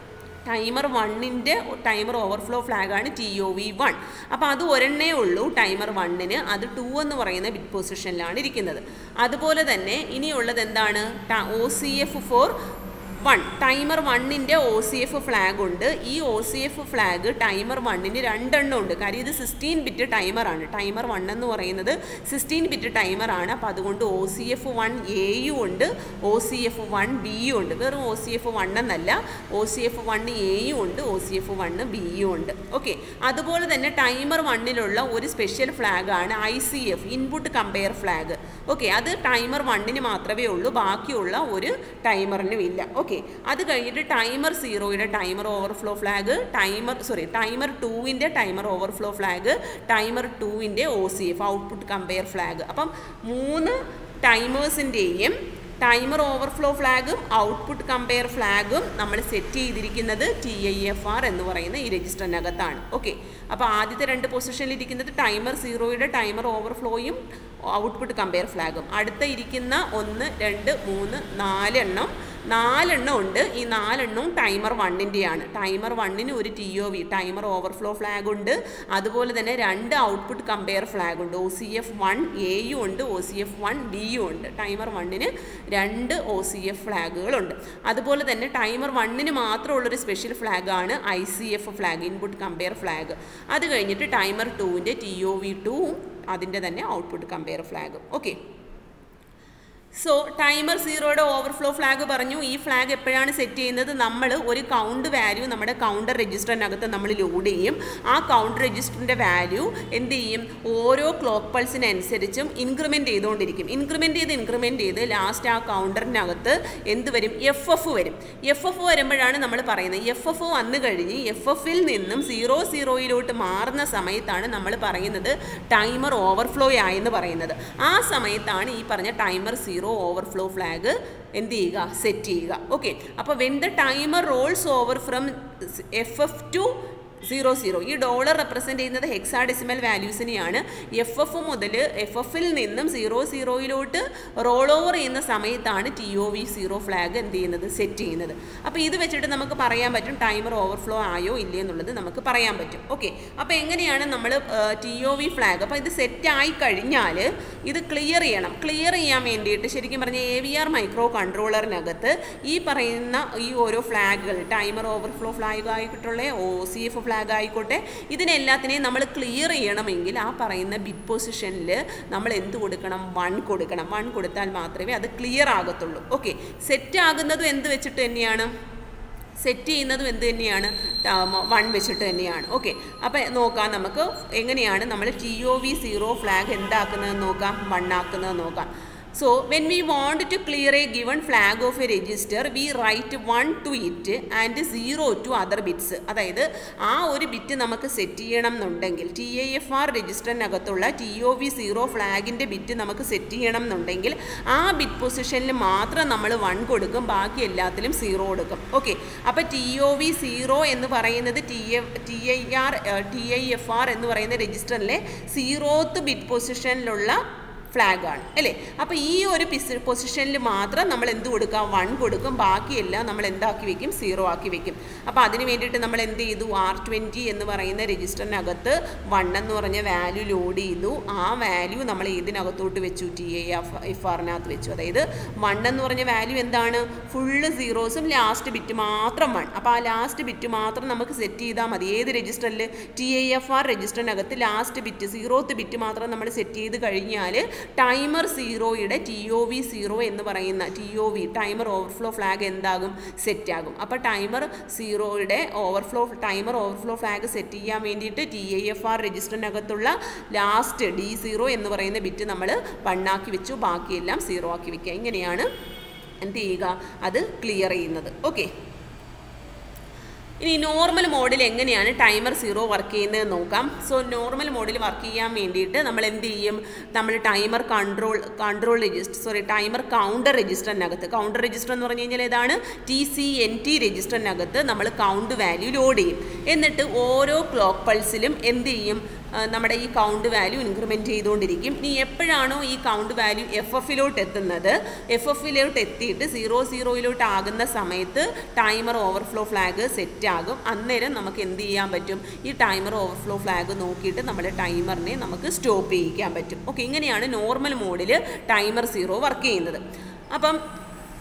ടൈമർ വണ്ണിൻ്റെ ടൈമർ ഓവർഫ്ലോ ഫ്ലാഗാണ് ടി ഒ വി വൺ അപ്പോൾ അത് ഒരെണ്ണേ ഉള്ളൂ ടൈമർ വണ്ണിന് അത് ടു എന്ന് പറയുന്ന ബിറ്റ് പൊസിഷനിലാണ് ഇരിക്കുന്നത് അതുപോലെ തന്നെ ഇനിയുള്ളത് എന്താണ് O C F four one timer വണ്ണിൻ്റെ ഒ സി എഫ് ഫ്ലാഗ് ഉണ്ട് ഈ O C F flag timer വണ്ണിന് രണ്ടെണ്ണം ഉണ്ട് കാര്യം ഇത് സിക്സ്റ്റീൻ ബിറ്റ് ടൈമറാണ് ടൈമർ വൺ എന്ന് പറയുന്നത് സിക്സ്റ്റീൻ ബിറ്റ് ടൈമറാണ് അപ്പോൾ അതുകൊണ്ട് ഒ സി എഫ് വൺ എയും ഉണ്ട് ഒ സി എഫ് വൺ ബിയും ഉണ്ട് വെറും ഒ സി എഫ് വൺ എന്നല്ല ഒ സി എഫ് വൺ എയും ഉണ്ട് ഒ സി എഫ് വണ്ണ് ബിയും ഉണ്ട് ഓക്കെ അതുപോലെ തന്നെ ടൈമർ വണ്ണിലുള്ള ഒരു സ്പെഷ്യൽ ഫ്ലാഗാണ് I C F input compare flag okay അത് ടൈമർ വണ്ണിന് മാത്രമേ ഉള്ളൂ ബാക്കിയുള്ള ഒരു ടൈമറിനും ഇല്ല ഓക്കെ അത് കഴിഞ്ഞിട്ട് ടൈമർ സീറോയുടെ timer overflow flag timer sorry timer ടൂവിൻ്റെ ടൈമർ ഓവർഫ്ലോ ഫ്ലാഗ് ടൈമർ ടൂവിൻ്റെ O C F output compare flag അപ്പം മൂന്ന് ടൈമേഴ്സിൻ്റെയും ടൈമർ ഓവർഫ്ലോ ഫ്ലാഗും ഔട്ട്പുട്ട് കമ്പയർ ഫ്ലാഗും നമ്മൾ സെറ്റ് ചെയ്തിരിക്കുന്നത് ടി ഐ എഫ് ആർ എന്ന് പറയുന്ന ഈ രജിസ്റ്ററിനകത്താണ് ഓക്കെ അപ്പോൾ ആദ്യത്തെ രണ്ട് പൊസിഷനിൽ ഇരിക്കുന്നത് ടൈമർ സീറോയുടെ ടൈമർ ഓവർഫ്ലോയും ഔട്ട്പുട്ട് കമ്പയർ ഫ്ലാഗും അടുത്ത ഇരിക്കുന്ന ഒന്ന് രണ്ട് മൂന്ന് നാലെണ്ണം നാലെണ്ണം ഉണ്ട് ഈ നാലെണ്ണവും ടൈമർ വണ്ണിൻ്റെയാണ് ടൈമർ വണ്ണിന് ഒരു T O V timer overflow flag ഉണ്ട് അതുപോലെ തന്നെ രണ്ട് ഔട്ട്പുട്ട് കമ്പയർ ഫ്ലാഗ് ഉണ്ട് ഒ സി എഫ് വൺ എയും ഉണ്ട് ഒ സി എഫ് വൺ ബിയും ഉണ്ട് ടൈമർ വണ്ണിന് രണ്ട് ഒ സി എഫ് ഫ്ലാഗുകളുണ്ട് അതുപോലെ തന്നെ ടൈമർ വണ്ണിന് മാത്രമുള്ളൊരു സ്പെഷ്യൽ ഫ്ലാഗാണ് I C F flag input compare flag അത് കഴിഞ്ഞിട്ട് ടൈമർ ടൂവിൻ്റെ ടി ഒ വി ടൂവും അതിൻ്റെ തന്നെ ഔട്ട്പുട്ട് കമ്പയർ ഫ്ലാഗും ഓക്കെ സോ ടൈമർ സീറോയുടെ ഓവർഫ്ലോ ഫ്ലാഗ് പറഞ്ഞു ഈ ഫ്ലാഗ് എപ്പോഴാണ് സെറ്റ് ചെയ്യുന്നത് നമ്മൾ ഒരു കൗണ്ട് വാല്യൂ നമ്മുടെ കൗണ്ടർ രജിസ്റ്ററിനകത്ത് നമ്മൾ ലോഡ് ചെയ്യും ആ കൗണ്ടർ രജിസ്റ്ററിൻ്റെ വാല്യൂ എന്ത് ചെയ്യും ഓരോ ക്ലോക്ക് പൾസിനനുസരിച്ചും ഇൻക്രിമെൻറ്റ് ചെയ്തുകൊണ്ടിരിക്കും ഇൻക്രിമെൻറ്റ് ചെയ്ത് ഇൻക്രിമെൻറ്റ് ചെയ്ത് ലാസ്റ്റ് ആ കൗണ്ടറിനകത്ത് എന്ത് വരും എഫ് എഫ് വരും എഫ് എഫ് വരുമ്പോഴാണ് നമ്മൾ പറയുന്നത് എഫ് എഫ് വന്നു കഴിഞ്ഞ് എഫ് എഫിൽ നിന്നും സീറോ സീറോയിലോട്ട് മാറുന്ന സമയത്താണ് നമ്മൾ പറയുന്നത് ടൈമർ ഓവർഫ്ലോ ആയെന്ന് പറയുന്നത് ആ സമയത്താണ് ഈ പറഞ്ഞ ടൈമർ സീറോ ഓവർഫ്ലോ ഫ്ലാഗ് എന്ത് ചെയ്യുക സെറ്റ് ചെയ്യുക ഓക്കെ അപ്പോൾ when the timer rolls over from F F to zero zero ഈ ഡോളർ റെപ്രസെൻ്റ് ചെയ്യുന്നത് ഹെക്സാഡെസിമൽ വാല്യൂസിനെയാണ് എഫ് എഫ് മുതൽ എഫ് എഫിൽ നിന്നും സീറോ സീറോയിലോട്ട് റോൾ ഓവർ ചെയ്യുന്ന സമയത്താണ് T O V zero flag എന്ത് ചെയ്യുന്നത് സെറ്റ് ചെയ്യുന്നത് അപ്പോൾ ഇത് വെച്ചിട്ട് നമുക്ക് പറയാൻ പറ്റും ടൈമർ ഓവർഫ്ലോ ആയോ ഇല്ലേ എന്നുള്ളത് നമുക്ക് പറയാൻ പറ്റും ഓക്കെ അപ്പോൾ എങ്ങനെയാണ് നമ്മൾ ടി ഒ വി ഫ്ലാഗ് അപ്പോൾ ഇത് സെറ്റ് ആയി കഴിഞ്ഞാൽ ഇത് ക്ലിയർ ചെയ്യണം ക്ലിയർ ചെയ്യാൻ വേണ്ടിയിട്ട് ശരിക്കും പറഞ്ഞാൽ എ വി ആർ മൈക്രോ കൺട്രോളറിനകത്ത് ഈ പറയുന്ന ഈ ഓരോ ഫ്ലാഗുകൾ ടൈമർ ഓവർഫ്ലോ ഫ്ലാഗ് ആയിക്കോട്ടുള്ള ഒ സി എഫ് ഫ്ലാഗ് ആയിക്കോട്ടെ ഇതിനെല്ലാത്തിനെയും നമ്മൾ ക്ലിയർ ചെയ്യണമെങ്കിൽ ആ പറയുന്ന ബിറ്റ് പൊസിഷനിൽ നമ്മൾ എന്ത് കൊടുക്കണം വൺ കൊടുക്കണം വൺ കൊടുത്താൽ മാത്രമേ അത് ക്ലിയർ ആകത്തുള്ളൂ ഓക്കെ സെറ്റ് ആകുന്നതും എന്ത് വെച്ചിട്ട് തന്നെയാണ് സെറ്റ് ചെയ്യുന്നതും എന്ത് തന്നെയാണ് വൺ വെച്ചിട്ട് തന്നെയാണ് ഓക്കെ അപ്പോൾ നോക്കാം നമുക്ക് എങ്ങനെയാണ് നമ്മൾ T O V zero flag എന്താക്കുന്നതെന്ന് നോക്കാം വൺ ആക്കുന്നത് നോക്കാം So when we want to clear a given flag of a register, we write 1 to it and 0 to other bits. അതായത് ആ ഒരു ബിറ്റ് നമുക്ക് സെറ്റ് ചെയ്യണം എന്നുണ്ടെങ്കിൽ ടി എ എഫ് ആർ രജിസ്റ്ററിനകത്തുള്ള ടി ഒ വി സീറോ ഫ്ലാഗിൻ്റെ ബിറ്റ് നമുക്ക് set ചെയ്യണം എന്നുണ്ടെങ്കിൽ ആ ബിറ്റ് പൊസിഷനിൽ മാത്രം നമ്മൾ വൺ കൊടുക്കും ബാക്കി എല്ലാത്തിലും സീറോ കൊടുക്കും ഓക്കെ അപ്പോൾ ടി ഒ വി സീറോ എന്ന് പറയുന്നത് T A T I R T I F R എന്ന് പറയുന്ന രജിസ്റ്ററിലെ സീറോത്ത് ബിറ്റ് പൊസിഷനിലുള്ള ഫ്ലാഗാണ് അല്ലേ അപ്പോൾ ഈ ഒരു പിസ് പൊസിഷനിൽ മാത്രം നമ്മൾ എന്ത് കൊടുക്കുക വൺ കൊടുക്കും ബാക്കിയെല്ലാം നമ്മൾ എന്താക്കി വെക്കും സീറോ ആക്കി വെക്കും അപ്പോൾ അതിന് വേണ്ടിയിട്ട് നമ്മൾ എന്ത് ചെയ്തു ആർ ട്വൻറ്റി എന്ന് പറയുന്ന രജിസ്റ്ററിനകത്ത് വൺ എന്ന് പറഞ്ഞ വാല്യൂ ലോഡ് ചെയ്തു ആ വാല്യൂ നമ്മൾ ഏതിനകത്തോട്ട് വെച്ചു ടി എ എഫ് എഫ് ആറിനകത്ത് വെച്ചു അതായത് വൺ എന്ന് പറഞ്ഞ വാല്യൂ എന്താണ് ഫുള്ള് സീറോസും ലാസ്റ്റ് ബിറ്റ് മാത്രം വൺ അപ്പോൾ ആ ലാസ്റ്റ് ബിറ്റ് മാത്രം നമുക്ക് സെറ്റ് ചെയ്താൽ മതി ഏത് രജിസ്റ്ററിൽ ടി എ എഫ് ആർ രജിസ്റ്ററിനകത്ത് ലാസ്റ്റ് ബിറ്റ് സീറോത്ത് ബിറ്റ് മാത്രം നമ്മൾ സെറ്റ് ചെയ്ത് കഴിഞ്ഞാൽ ടൈമർ സീറോയുടെ ടി ഒ വി സീറോ എന്ന് പറയുന്ന T O V timer overflow flag എന്താകും സെറ്റ് ആകും അപ്പോൾ ടൈമർ സീറോയുടെ overflow timer overflow flag set ചെയ്യാൻ വേണ്ടിയിട്ട് ടി ഐ എഫ് ആർ രജിസ്റ്ററിനകത്തുള്ള ലാസ്റ്റ് ഡി സീറോ എന്ന് പറയുന്ന ബിറ്റ് നമ്മൾ വണ്ണാക്കി വെച്ചു ബാക്കിയെല്ലാം സീറോ ആക്കി വെക്കുക ഇങ്ങനെയാണ് എന്ത് ചെയ്യുക അത് ക്ലിയർ ചെയ്യുന്നത് ഓക്കെ ഇനി നോർമൽ മോഡിൽ എങ്ങനെയാണ് ടൈമർ സീറോ വർക്ക് ചെയ്യുന്നത് നോക്കാം സോ നോർമൽ മോഡിൽ വർക്ക് ചെയ്യാൻ വേണ്ടിയിട്ട് നമ്മൾ എന്ത് ചെയ്യും നമ്മൾ timer control control register sorry timer counter രജിസ്റ്ററിനകത്ത് കൗണ്ടർ രജിസ്റ്റർ എന്ന് പറഞ്ഞു കഴിഞ്ഞാൽ ഏതാണ് ടി സി എൻ ടി രജിസ്റ്ററിനകത്ത് നമ്മൾ കൗണ്ട് വാല്യൂ ലോഡ് ചെയ്യും എന്നിട്ട് ഓരോ ക്ലോക്ക് പൾസിലും എന്ത് ചെയ്യും നമ്മുടെ ഈ കൗണ്ട് വാല്യൂ ഇൻക്രിമെൻറ്റ് ചെയ്തുകൊണ്ടിരിക്കും ഇനി എപ്പോഴാണോ ഈ കൗണ്ട് വാല്യൂ എഫ് എഫിലോട്ട് എത്തുന്നത് എഫ് എഫിലോട്ട് എത്തിയിട്ട് സീറോ സീറോയിലോട്ട് ആകുന്ന സമയത്ത് ടൈമർ ഓവർഫ്ലോ ഫ്ലാഗ് സെറ്റ് ആകും അന്നേരം നമുക്ക് എന്ത് ചെയ്യാൻ പറ്റും ഈ ടൈമർ ഓവർഫ്ലോ ഫ്ലാഗ് നോക്കിയിട്ട് നമ്മുടെ ടൈമറിനെ നമുക്ക് സ്റ്റോപ്പ് ചെയ്യിക്കാൻ പറ്റും ഓക്കെ ഇങ്ങനെയാണ് നോർമൽ മോഡിൽ ടൈമർ സീറോ വർക്ക് ചെയ്യുന്നത് അപ്പം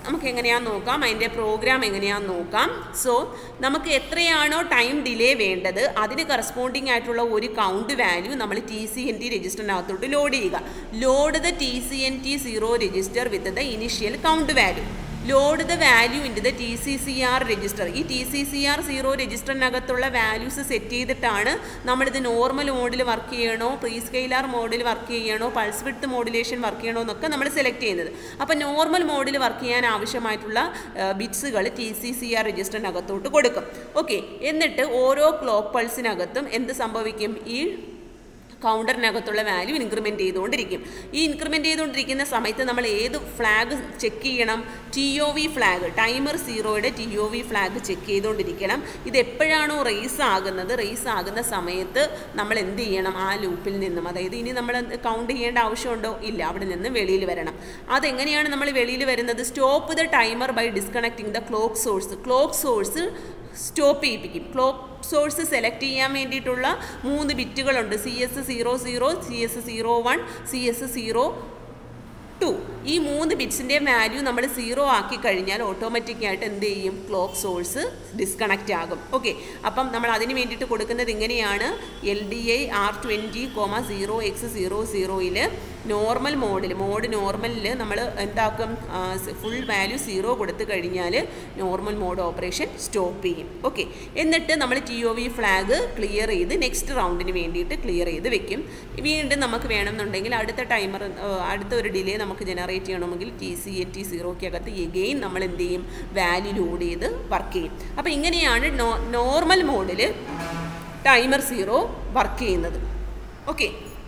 നമുക്ക് എങ്ങനെയാന്ന് നോക്കാം അതിൻ്റെ പ്രോഗ്രാം എങ്ങനെയാന്ന് നോക്കാം സോ നമുക്ക് എത്രയാണോ ടൈം ഡിലേ വേണ്ടത് അതിന് കറസ്പോണ്ടിങ് ആയിട്ടുള്ള ഒരു കൗണ്ട് വാല്യൂ നമ്മൾ ടി സി എൻ ടി രജിസ്റ്ററിനകത്തോട്ട് ലോഡ് ചെയ്യുക load the T C N T zero register with the initial count value load the value in the T C C R register ഈ T C C R zero രജിസ്റ്ററിനകത്തുള്ള values set ചെയ്തിട്ടാണ് നമ്മളിത് normal മോഡിൽ work ചെയ്യണോ prescaler മോഡിൽ work ചെയ്യണോ pulse width modulation work ചെയ്യണോ എന്നൊക്കെ നമ്മൾ സെലക്ട് ചെയ്യുന്നത് അപ്പോൾ നോർമൽ മോഡിൽ വർക്ക് ചെയ്യാൻ ആവശ്യമായിട്ടുള്ള ബിറ്റ്സുകൾ ടി സി സി ആർ രജിസ്റ്ററിനകത്തോട്ട് കൊടുക്കും ഓക്കെ എന്നിട്ട് ഓരോ ക്ലോക്ക് പൾസിനകത്തും എന്ത് സംഭവിക്കും ഈ കൗണ്ടറിനകത്തുള്ള വാല്യൂ ഇൻക്രിമെൻറ്റ് ചെയ്തുകൊണ്ടിരിക്കും ഈ ഇൻക്രിമെൻറ്റ് ചെയ്തുകൊണ്ടിരിക്കുന്ന സമയത്ത് നമ്മൾ ഏത് ഫ്ലാഗ് ചെക്ക് ചെയ്യണം T O V flag timer സീറോയുടെ T O V flag check ചെയ്തുകൊണ്ടിരിക്കണം ഇത് എപ്പോഴാണോ റേസ് ആകുന്നത് റേസ് ആകുന്ന സമയത്ത് നമ്മൾ എന്ത് ചെയ്യണം ആ ലൂപ്പിൽ നിന്നും അതായത് ഇനി നമ്മൾ കൗണ്ട് ചെയ്യേണ്ട ആവശ്യമുണ്ടോ ഇല്ല അവിടെ നിന്ന് വെളിയിൽ വരണം അതെങ്ങനെയാണ് നമ്മൾ വെളിയിൽ വരുന്നത് stop the timer by disconnecting the clock source clock source stop ചെയ്യിപ്പിക്കും ക്ലോക്ക് സോഴ്സ് സെലക്ട് ചെയ്യാൻ വേണ്ടിയിട്ടുള്ള മൂന്ന് ബിറ്റുകളുണ്ട് C S zero zero C S zero one C S zero two ഈ മൂന്ന് ബിറ്റ്സിൻ്റെ വാല്യൂ നമ്മൾ സീറോ ആക്കി കഴിഞ്ഞാൽ ഓട്ടോമാറ്റിക്കായിട്ട് എന്ത് ചെയ്യും ക്ലോക്ക് സോഴ്സ് ഡിസ്കണക്റ്റ് ആകും ഓക്കെ അപ്പം നമ്മൾ അതിന് വേണ്ടിയിട്ട് കൊടുക്കുന്നത് ഇങ്ങനെയാണ് L D I R twenty comma zero X zero സീറോയിൽ നോർമൽ മോഡിൽ മോഡ് നോർമലിൽ നമ്മൾ എന്താക്കും ഫുൾ വാല്യൂ സീറോ കൊടുത്തു കഴിഞ്ഞാൽ നോർമൽ മോഡ് ഓപ്പറേഷൻ സ്റ്റോപ്പ് ചെയ്യും ഓക്കെ എന്നിട്ട് നമ്മൾ T O V flag clear ചെയ്ത് നെക്സ്റ്റ് റൗണ്ടിന് വേണ്ടിയിട്ട് ക്ലിയർ ചെയ്ത് വെക്കും വീണ്ടും നമുക്ക് വേണമെന്നുണ്ടെങ്കിൽ അടുത്ത ടൈമർ അടുത്ത ഒരു ഡിലേ നമുക്ക് ജനറേറ്റ് ചെയ്യണമെങ്കിൽ ടി സി എ ടി സീറോയ്ക്കകത്ത് എഗെയിൻ നമ്മൾ എന്ത് ചെയ്യും വാല്യൂ ലോഡ് ചെയ്ത് വർക്ക് ചെയ്യും അപ്പോൾ ഇങ്ങനെയാണ് നോ നോർമൽ മോഡിൽ ടൈമർ സീറോ വർക്ക് ചെയ്യുന്നത് ഓക്കെ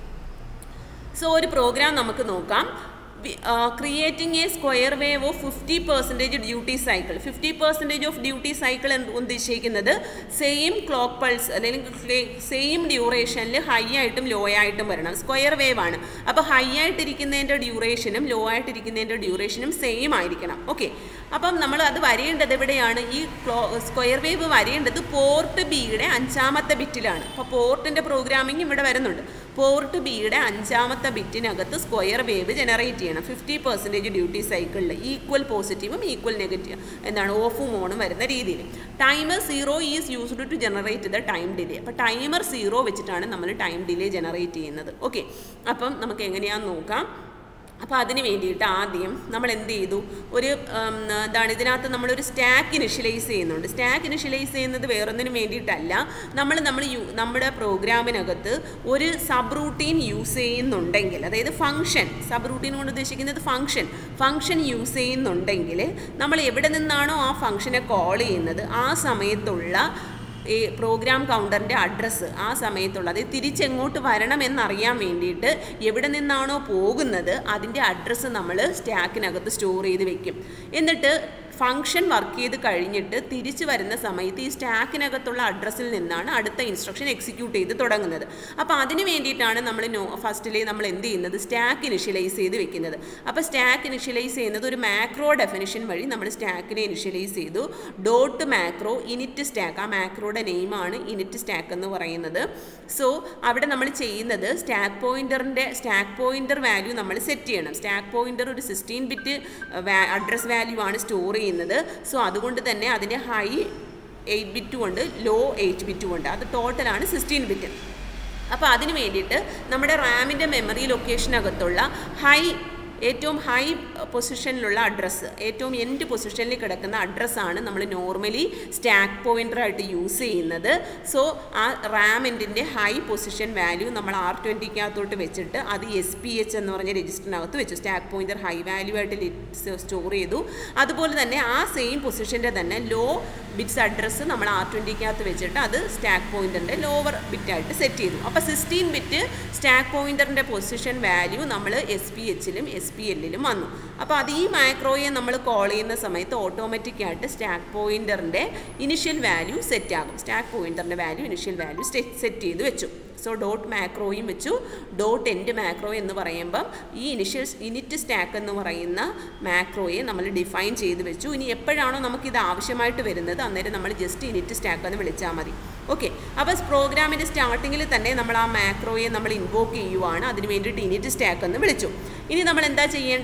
സോ ഒരു പ്രോഗ്രാം നമുക്ക് നോക്കാം creating a square wave of fifty percentage duty cycle fifty percentage of duty cycle എന്ന് ഉദ്ദേശിക്കുന്നത് സെയിം ക്ലോക്ക് പൾസ് അല്ലെങ്കിൽ സെയിം ഡ്യൂറേഷനിൽ ഹൈ ആയിട്ടും ലോ ആയിട്ടും വരണം സ്ക്വയർ വേവ് ആണ് അപ്പോൾ ഹൈ ആയിട്ടിരിക്കുന്നതിൻ്റെ ഡ്യൂറേഷനും ലോ ആയിട്ടിരിക്കുന്നതിൻ്റെ ഡ്യൂറേഷനും സെയിം ആയിരിക്കണം ഓക്കെ അപ്പം നമ്മൾ അത് വരേണ്ടത് എവിടെയാണ് ഈ ക്ലോ സ്ക്വയർ വേവ് വരേണ്ടത് പോർട്ട് ബിയുടെ അഞ്ചാമത്തെ ബിറ്റിലാണ് അപ്പോൾ പോർട്ടിൻ്റെ പ്രോഗ്രാമിംഗ് ഇവിടെ വരുന്നുണ്ട് പോർട്ട് ബിയുടെ അഞ്ചാമത്തെ ബിറ്റിനകത്ത് സ്ക്വയർ വേവ് ജനറേറ്റ് ചെയ്യണം ഫിഫ്റ്റി പെർസെൻറ്റേജ് ഡ്യൂട്ടി സൈക്കിളിൽ ഈക്വൽ പോസിറ്റീവും ഈക്വൽ നെഗറ്റീവ് എന്താണ് ഓഫും ഓണും വരുന്ന രീതിയിൽ timer zero is used to generate the time delay അപ്പോൾ ടൈമർ സീറോ വെച്ചിട്ടാണ് നമ്മൾ ടൈം ഡിലേ ജനറേറ്റ് ചെയ്യുന്നത് ഓക്കെ അപ്പം നമുക്ക് എങ്ങനെയാണെന്ന് നോക്കാം അപ്പോൾ അതിന് വേണ്ടിയിട്ട് ആദ്യം നമ്മൾ എന്ത് ചെയ്തു ഒരു എന്താണ് ഇതിനകത്ത് നമ്മളൊരു സ്റ്റാക്ക് ഇനിഷ്യലൈസ് ചെയ്യുന്നുണ്ട് സ്റ്റാക്ക് ഇനിഷ്യലൈസ് ചെയ്യുന്നത് വേറൊന്നിനും വേണ്ടിയിട്ടല്ല നമ്മൾ നമ്മൾ യു നമ്മുടെ പ്രോഗ്രാമിനകത്ത് ഒരു സബ് റൂട്ടീൻ യൂസ് ചെയ്യുന്നുണ്ടെങ്കിൽ അതായത് ഫംഗ്ഷൻ സബ് റൂട്ടീൻ കൊണ്ട് ഉദ്ദേശിക്കുന്നത് ഫംഗ്ഷൻ ഫംഗ്ഷൻ യൂസ് ചെയ്യുന്നുണ്ടെങ്കിൽ നമ്മൾ എവിടെ നിന്നാണോ ആ ഫംഗ്ഷനെ കോൾ ചെയ്യുന്നത് ആ സമയത്തുള്ള ഈ പ്രോഗ്രാം കൗണ്ടറിൻ്റെ അഡ്രസ്സ് ആ സമയത്തുള്ള അത് തിരിച്ചെങ്ങോട്ട് വരണം എന്നറിയാൻ വേണ്ടിയിട്ട് എവിടെ നിന്നാണോ പോകുന്നത് അതിൻ്റെ അഡ്രസ്സ് നമ്മൾ സ്റ്റാക്കിനകത്ത് സ്റ്റോർ ചെയ്ത് വെക്കും എന്നിട്ട് ഫംഗ്ഷൻ വർക്ക് ചെയ്ത് കഴിഞ്ഞിട്ട് തിരിച്ചു വരുന്ന സമയത്ത് ഈ സ്റ്റാക്കിനകത്തുള്ള അഡ്രസ്സിൽ നിന്നാണ് അടുത്ത ഇൻസ്ട്രക്ഷൻ എക്സിക്യൂട്ട് ചെയ്ത് തുടങ്ങുന്നത് അപ്പോൾ അതിന് വേണ്ടിയിട്ടാണ് നമ്മൾ നോ ഫസ്റ്റിലെ നമ്മൾ എന്ത് ചെയ്യുന്നത് സ്റ്റാക്ക് ഇനിഷ്യലൈസ് ചെയ്ത് വെക്കുന്നത് അപ്പോൾ സ്റ്റാക്ക് ഇനിഷ്യലൈസ് ചെയ്യുന്നത് ഒരു മാക്രോ ഡെഫിനിഷൻ വഴി നമ്മൾ സ്റ്റാക്കിനെ ഇനിഷ്യലൈസ് ചെയ്തു ഡോട്ട് മാക്രോ ഇനിറ്റ് സ്റ്റാക്ക് ആ മാക്രോയുടെ നെയിമാണ് ഇനിറ്റ് സ്റ്റാക്ക് എന്ന് പറയുന്നത് സോ അവിടെ നമ്മൾ ചെയ്യുന്നത് സ്റ്റാക്ക് പോയിന്ററിൻ്റെ സ്റ്റാക്ക് പോയിന്റർ വാല്യൂ നമ്മൾ സെറ്റ് ചെയ്യണം സ്റ്റാക്ക് പോയിന്റർ ഒരു സിക്സ്റ്റീൻ ബിറ്റ് അഡ്രസ് വാല്യൂ ആണ് സ്റ്റോർ ചെയ്യുന്നത് സോ അതുകൊണ്ട് തന്നെ അതിൻ്റെ ഹൈ എയ്റ്റ് ബിറ്റും ഉണ്ട് ലോ എയ്റ്റ് ബിറ്റും ഉണ്ട് അത് ടോട്ടലാണ് സിക്സ്റ്റീൻ ബിറ്റ് അപ്പോൾ അതിന് വേണ്ടിയിട്ട് നമ്മുടെ റാമിൻ്റെ മെമ്മറി ലൊക്കേഷനകത്തുള്ള ഹൈ ഏറ്റവും ഹൈ പൊസിഷനിലുള്ള അഡ്രസ്സ് ഏറ്റവും എൻഡ് പൊസിഷനിൽ കിടക്കുന്ന അഡ്രസ്സാണ് നമ്മൾ നോർമലി സ്റ്റാക്ക് പോയിൻ്ററായിട്ട് യൂസ് ചെയ്യുന്നത് സോ ആ റാമിൻ്റെ ഹൈ പൊസിഷൻ വാല്യൂ നമ്മൾ ആർ ട്വൻറ്റിക്കകത്തോട്ട് വെച്ചിട്ട് അത് എസ് പി എച്ച് എന്ന് പറഞ്ഞ രജിസ്റ്ററിനകത്ത് വെച്ചു സ്റ്റാക്ക് പോയിൻ്റർ ഹൈ വാല്യൂ ആയിട്ട് സ്റ്റോർ ചെയ്തു അതുപോലെ തന്നെ ആ സെയിം പൊസിഷൻ്റെ തന്നെ ലോ ബിറ്റ്സ് അഡ്രസ്സ് നമ്മൾ ആർ ട്വൻറ്റിക്കകത്ത് വെച്ചിട്ട് അത് സ്റ്റാക്ക് പോയിൻ്ററിൻ്റെ ലോവർ ബിറ്റായിട്ട് സെറ്റ് ചെയ്തു അപ്പോൾ സിക്സ്റ്റീൻ ബിറ്റ് സ്റ്റാക്ക് പോയിൻ്ററിൻ്റെ പൊസിഷൻ വാല്യൂ നമ്മൾ എസ് പി എച്ചിലും എസ് പി എല്ലിലും വന്നു അപ്പോൾ അത് ഈ മാക്രോയെ നമ്മൾ കോൾ ചെയ്യുന്ന സമയത്ത് ഓട്ടോമാറ്റിക്കായിട്ട് സ്റ്റാക്ക് പോയിൻ്ററിൻ്റെ ഇനിഷ്യൽ വാല്യൂ സെറ്റ് ആകും സ്റ്റാക്ക് പോയിൻ്ററിൻ്റെ വാല്യൂ ഇനിഷ്യൽ വാല്യൂ സെറ്റ് ചെയ്ത് വെച്ചു സോ ഡോട്ട് മാക്രോയും വെച്ചു ഡോട്ട് എൻഡ് മാക്രോ എന്ന് പറയുമ്പം ഈ ഇനിഷ്യൽ ഇനിറ്റ് സ്റ്റാക്ക് എന്ന് പറയുന്ന മാക്രോയെ നമ്മൾ ഡിഫൈൻ ചെയ്ത് വെച്ചു ഇനി എപ്പോഴാണോ നമുക്കിത് ആവശ്യമായിട്ട് വരുന്നത് അന്നേരം നമ്മൾ ജസ്റ്റ് ഇനിറ്റ് സ്റ്റാക്ക് എന്ന് വിളിച്ചാൽ മതി ഓക്കെ അപ്പോൾ പ്രോഗ്രാമിൻ്റെ സ്റ്റാർട്ടിങ്ങിൽ തന്നെ നമ്മൾ ആ മാക്രോയെ നമ്മൾ ഇൻവോക്ക് ചെയ്യുവാണ് അതിന് വേണ്ടിയിട്ട് ഇനിറ്റ് സ്റ്റാക്ക് എന്ന് വിളിച്ചു ഇനി നമ്മൾ എന്താ ചെയ്യേണ്ടേ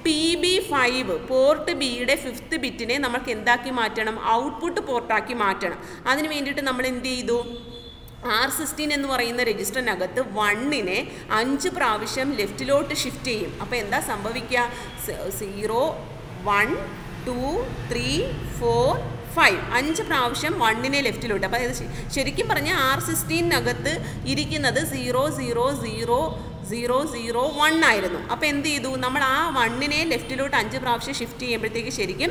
പി ബി ഫൈവ് പോർട്ട് ബിയുടെ ഫിഫ്ത്ത് ബിറ്റിനെ നമുക്ക് എന്താക്കി മാറ്റണം ഔട്ട്പുട്ട് പോർട്ടാക്കി മാറ്റണം അതിന് വേണ്ടിയിട്ട് നമ്മൾ എന്ത് ചെയ്തു ആർ സിക്സ്റ്റീൻ എന്ന് പറയുന്ന രജിസ്റ്ററിനകത്ത് വണ്ണിനെ അഞ്ച് പ്രാവശ്യം ലെഫ്റ്റിലോട്ട് ഷിഫ്റ്റ് ചെയ്യും അപ്പോൾ എന്താ സംഭവിക്കുക zero one two three four five അഞ്ച് പ്രാവശ്യം വണ്ണിനെ ലെഫ്റ്റിലോട്ട് അപ്പോൾ ഇത് ശരിക്കും പറഞ്ഞാൽ ആർ സിക്സ്റ്റീനകത്ത് ഇരിക്കുന്നത് zero zero zero zero zero one ആയിരുന്നു അപ്പോൾ എന്ത് ചെയ്തു നമ്മൾ ആ വണ്ണിനെ ലെഫ്റ്റിലോട്ട് അഞ്ച് പ്രാവശ്യം ഷിഫ്റ്റ് ചെയ്യുമ്പോഴത്തേക്ക് ശരിക്കും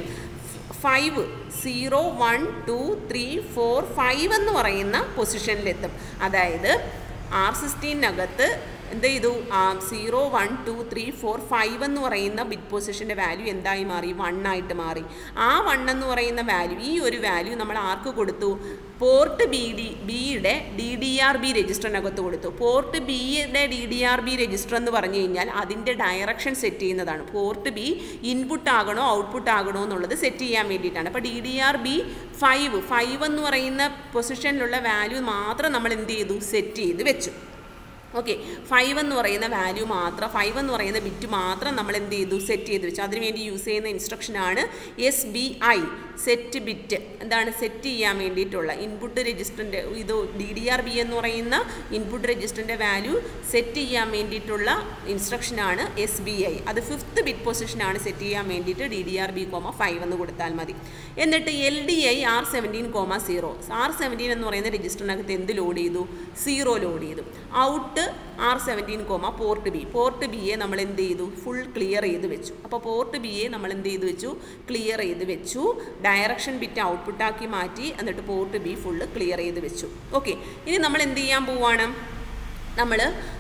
five zero one two three four five എന്ന് പറയുന്ന പൊസിഷനിലെത്തും അതായത് ആർ സിക്സ്റ്റീനകത്ത് എന്ത് ചെയ്തു zero one two three four five എന്ന് പറയുന്ന ബിറ്റ് പൊസിഷൻ്റെ വാല്യൂ എന്തായി മാറി വൺ ആയിട്ട് മാറി ആ വൺ എന്ന് പറയുന്ന വാല്യൂ ഈ ഒരു വാല്യൂ നമ്മൾ ആർക്ക് കൊടുത്തു പോർട്ട് ബി ഡി ബിയുടെ ഡി ഡി ആർ ബി രജിസ്റ്ററിനകത്ത് കൊടുത്തു പോർട്ട് ബിയുടെ D D R B register എന്ന് പറഞ്ഞു കഴിഞ്ഞാൽ അതിൻ്റെ ഡയറക്ഷൻ സെറ്റ് ചെയ്യുന്നതാണ് പോർട്ട് ബി ഇൻപുട്ട് ആകണോ ഔട്ട്പുട്ട് ആകണോ എന്നുള്ളത് സെറ്റ് ചെയ്യാൻ വേണ്ടിയിട്ടാണ് അപ്പോൾ D D R B five five എന്ന് പറയുന്ന പൊസിഷനിലുള്ള വാല്യൂ മാത്രം നമ്മൾ എന്ത് ചെയ്തു സെറ്റ് ചെയ്ത് വെച്ചു ഓക്കെ ഫൈവ് എന്ന് പറയുന്ന വാല്യൂ മാത്രം ഫൈവ് എന്ന് പറയുന്ന ബിറ്റ് മാത്രം നമ്മൾ എന്ത് ചെയ്തു സെറ്റ് ചെയ്ത് വെച്ചു അതിനുവേണ്ടി യൂസ് ചെയ്യുന്ന ഇൻസ്ട്രക്ഷനാണ് S B I set bit എന്താണ് സെറ്റ് ചെയ്യാൻ വേണ്ടിയിട്ടുള്ള ഇൻപുട്ട് രജിസ്റ്ററിൻ്റെ ഇത് ഡി ഡി ആർ ബി എന്ന് പറയുന്ന ഇൻപുട്ട് രജിസ്റ്ററിൻ്റെ വാല്യൂ സെറ്റ് ചെയ്യാൻ വേണ്ടിയിട്ടുള്ള ഇൻസ്ട്രക്ഷനാണ് എസ് ബി ഐ അത് ഫിഫ്ത്ത് ബിറ്റ് പൊസിഷനാണ് സെറ്റ് ചെയ്യാൻ വേണ്ടിയിട്ട് D D R B comma five എന്ന് കൊടുത്താൽ മതി എന്നിട്ട് L D I R seventeen comma zero R seventeen എന്ന് പറയുന്ന രജിസ്റ്ററിനകത്ത് എന്ത് ലോഡ് ചെയ്തു സീറോ ലോഡ് ചെയ്തു out R seventeen comma port B port ബിയെ നമ്മൾ എന്ത് ചെയ്തു ഫുൾ ക്ലിയർ ചെയ്ത് വെച്ചു അപ്പോൾ പോർട്ട് ബിയെ നമ്മൾ എന്ത് ചെയ്ത് വെച്ചു ക്ലിയർ ചെയ്ത് വെച്ചു ഡയറക്ഷൻ ബിറ്റ് ഔട്ട്പുട്ടാക്കി മാറ്റി എന്നിട്ട് പോർട്ട് ബി ഫുള്ള് ക്ലിയർ ചെയ്ത് വെച്ചു ഓക്കെ ഇനി നമ്മൾ എന്ത് ചെയ്യാൻ പോവാണ് നമ്മൾ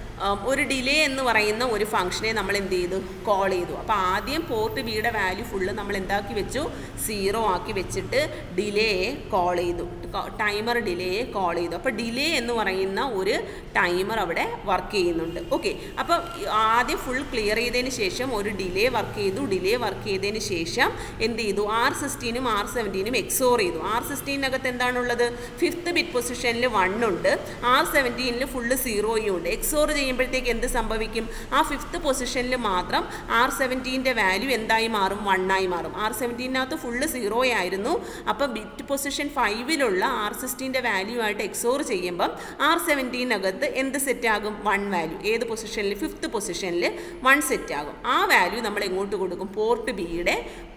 ഒരു ഡിലേ എന്ന് പറയുന്ന ഒരു ഫംഗ്ഷനെ നമ്മൾ എന്ത് ചെയ്തു കോൾ ചെയ്തു അപ്പോൾ ആദ്യം പോർട്ട് ബിയുടെ വാല്യൂ ഫുള്ള് നമ്മൾ എന്താക്കി വെച്ചു സീറോ ആക്കി വെച്ചിട്ട് ഡിലേയെ കോൾ ചെയ്തു ടൈമർ ഡിലേയെ കോൾ ചെയ്തു അപ്പോൾ ഡിലേ എന്ന് പറയുന്ന ഒരു ടൈമർ അവിടെ വർക്ക് ചെയ്യുന്നുണ്ട് ഓക്കെ അപ്പോൾ ആദ്യം ഫുൾ ക്ലിയർ ചെയ്തതിന് ശേഷം ഒരു ഡിലേ വർക്ക് ചെയ്തു ഡിലേ വർക്ക് ചെയ്തതിന് ശേഷം എന്ത് ചെയ്തു ആർ സിക്സ്റ്റീനും ആർ സെവൻറ്റീനും എക്സോർ ചെയ്തു ആർ സിക്സ്റ്റീനകത്ത് എന്താണുള്ളത് ഫിഫ്ത്ത് ബിറ്റ് പൊസിഷനിൽ വൺ ഉണ്ട് ആർ സെവൻറ്റീനിൽ ഫുള്ള് സീറോയും ഉണ്ട് എക്സോർ ചെയ്യുമ്പോഴത്തേക്ക് എന്ത് സംഭവിക്കും ആ ഫിഫ്ത്ത് പൊസിഷനിൽ മാത്രം ആർ സെവൻറ്റീൻ്റെ വാല്യൂ എന്തായി മാറും വണ്ണായി മാറും ആർ സെവൻറ്റീനകത്ത് ഫുള്ള് സീറോ ആയിരുന്നു അപ്പോൾ ബിറ്റ് പൊസിഷൻ ഫൈവിലുള്ള ആർ സിക്സ്റ്റീൻ്റെ വാല്യൂ ആയിട്ട് എക്സോർ ചെയ്യുമ്പം ആർ സെവൻറ്റീനകത്ത് എന്ത് സെറ്റ് ആകും വൺ വാല്യൂ ഏത് പൊസിഷനിൽ ഫിഫ്ത്ത് പൊസിഷനിൽ വൺ സെറ്റ് ആകും ആ വാല്യൂ നമ്മൾ എങ്ങോട്ട് കൊടുക്കും പോർട്ട് ബിയുടെ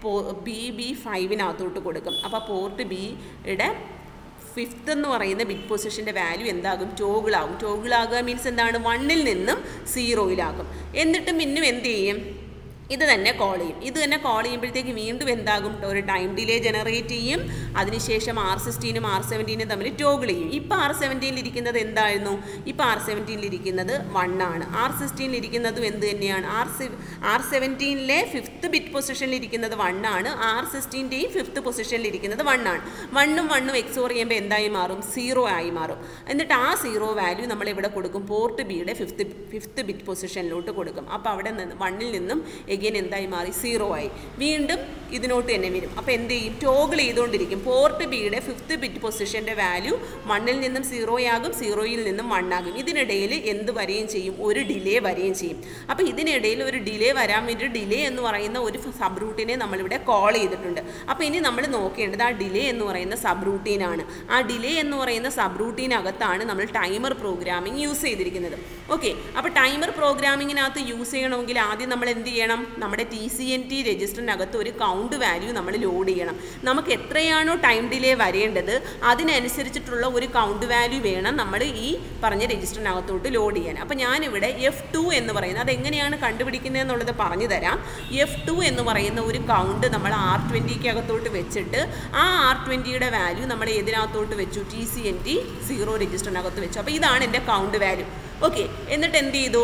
ബി ബി ഫൈവിനകത്തോട്ട് കൊടുക്കും അപ്പോൾ പോർട്ട് ബിയുടെ ഫിഫ്ത്ത് എന്ന് പറയുന്ന ബിറ്റ് പൊസിഷൻ്റെ വാല്യൂ എന്താകും ടോഗിളാകും ടോഗിളാകുക മീൻസ് എന്താണ് വണ്ണിൽ നിന്നും സീറോയിലാകും എന്നിട്ട് പിന്നും എന്ത് ചെയ്യും ഇത് തന്നെ കോൾ ചെയ്യും ഇത് തന്നെ കോൾ ചെയ്യുമ്പോഴത്തേക്ക് വീണ്ടും എന്താകും ഒരു ടൈം ഡിലേ ജനറേറ്റ് ചെയ്യും അതിനുശേഷം ആർ സിക്സ്റ്റീനും ആർ സെവൻറ്റീനും തമ്മിൽ ടോഗിൾ ചെയ്യും ഇപ്പോൾ ആർ സെവൻറ്റീനിൽ ഇരിക്കുന്നത് എന്തായിരുന്നു ഇപ്പോൾ ആർ സെവൻറ്റീനിൽ ഇരിക്കുന്നത് വൺ ആണ് ആർ സിക്സ്റ്റീനിൽ ഇരിക്കുന്നതും എന്ത് തന്നെയാണ് ആർ സി ആർ സെവൻറ്റീനിലെ ഫിഫ്ത്ത് ബിറ്റ് പൊസിഷനിൽ ഇരിക്കുന്നത് വൺ ആണ് ആർ സിക്സ്റ്റീൻ്റെയും ഫിഫ്ത്ത് പൊസിഷനിൽ ഇരിക്കുന്നത് വൺ ആണ് വണ്ണും വണ്ണും എക്സോർ ചെയ്യുമ്പോൾ എന്തായി മാറും സീറോ ആയി മാറും എന്നിട്ട് ആ സീറോ വാല്യൂ നമ്മൾ ഇവിടെ കൊടുക്കും പോർട്ട് ബിയുടെ ഫിഫ്ത്ത് ഫിഫ്ത്ത് ബിറ്റ് പൊസിഷനിലോട്ട് കൊടുക്കും അപ്പോൾ അവിടെ നിന്ന് വണ്ണിൽ നിന്നും എഗെയിൻ എന്തായി മാറി സീറോ ആയി വീണ്ടും ഇതിനോട്ട് തന്നെ വരും അപ്പോൾ എന്ത് ചെയ്യും ടോഗിൾ ചെയ്തുകൊണ്ടിരിക്കും പോർട്ട് ബിയുടെ ഫിഫ്ത്ത് ബിറ്റ് പൊസിഷൻ്റെ വാല്യൂ വണ്ണിൽ നിന്നും സീറോ ആകും സീറോയിൽ നിന്നും വൺ ആകും ഇതിനിടയിൽ എന്ത് വരികയും ചെയ്യും ഒരു ഡിലേ വരികയും ചെയ്യും അപ്പോൾ ഇതിനിടയിൽ ഒരു ഡിലേ വരാൻ വേണ്ടി ഡിലേ എന്ന് പറയുന്ന ഒരു സബ് റൂട്ടിനെ നമ്മളിവിടെ കോൾ ചെയ്തിട്ടുണ്ട് അപ്പോൾ ഇനി നമ്മൾ നോക്കേണ്ടത് ആ ഡിലേ എന്ന് പറയുന്ന സബ് റൂട്ടീനാണ് ആ ഡിലേ എന്ന് പറയുന്ന സബ് റൂട്ടീനകത്താണ് നമ്മൾ ടൈമർ പ്രോഗ്രാമിംഗ് യൂസ് ചെയ്തിരിക്കുന്നത് ഓക്കെ അപ്പോൾ ടൈമർ പ്രോഗ്രാമിങ്ങിനകത്ത് യൂസ് ചെയ്യണമെങ്കിൽ ആദ്യം നമ്മൾ എന്ത് ചെയ്യണം നമ്മുടെ ടി സി എൻ ടി രജിസ്റ്ററിനകത്ത് ഒരു കൗണ്ട് വാല്യൂ നമ്മൾ ലോഡ് ചെയ്യണം നമുക്ക് എത്രയാണോ ടൈം ഡിലേ വരേണ്ടത് അതിനനുസരിച്ചിട്ടുള്ള ഒരു കൗണ്ട് വാല്യൂ വേണം നമ്മൾ ഈ പറഞ്ഞ രജിസ്റ്ററിനകത്തോട്ട് ലോഡ് ചെയ്യാൻ അപ്പോൾ ഞാനിവിടെ എഫ് ടു എന്ന് പറയുന്നത് അതെങ്ങനെയാണ് കണ്ടുപിടിക്കുന്നത് എന്നുള്ളത് പറഞ്ഞു തരാം എഫ് ടു എന്ന് പറയുന്ന ഒരു കൗണ്ട് നമ്മൾ ആർ ട്വൻറ്റിക്ക് അകത്തോട്ട് വെച്ചിട്ട് ആ ആർ ട്വൻറ്റിയുടെ വാല്യൂ നമ്മൾ ഏതിനകത്തോട്ട് വെച്ചു T C N T zero രജിസ്റ്ററിനകത്ത് വെച്ചു അപ്പോൾ ഇതാണ് എൻ്റെ കൗണ്ട് വാല്യൂ ഓക്കെ എന്നിട്ട് എന്ത് ചെയ്തു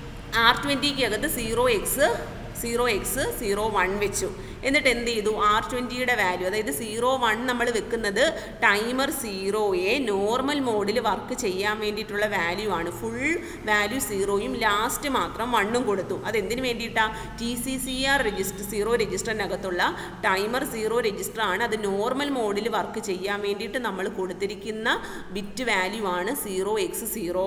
ആർ ട്വൻറ്റിക്ക് അകത്ത് zero X zero X zero one വെച്ചു എന്നിട്ട് എന്ത് ചെയ്തു ആർ ട്വൻറ്റിയുടെ വാല്യൂ അതായത് സീറോ വൺ നമ്മൾ വെക്കുന്നത് ടൈമർ സീറോയെ നോർമൽ മോഡിൽ വർക്ക് ചെയ്യാൻ വേണ്ടിയിട്ടുള്ള വാല്യൂ ആണ് ഫുൾ വാല്യൂ സീറോയും ലാസ്റ്റ് മാത്രം വണ്ണും കൊടുത്തു അതെന്തിനു വേണ്ടിയിട്ടാണ് T C C R register zero രജിസ്റ്ററിനകത്തുള്ള ടൈമർ സീറോ രജിസ്റ്റർ ആണ് അത് നോർമൽ മോഡിൽ വർക്ക് ചെയ്യാൻ വേണ്ടിയിട്ട് നമ്മൾ കൊടുത്തിരിക്കുന്ന ബിറ്റ് വാല്യൂ ആണ് zero X zero one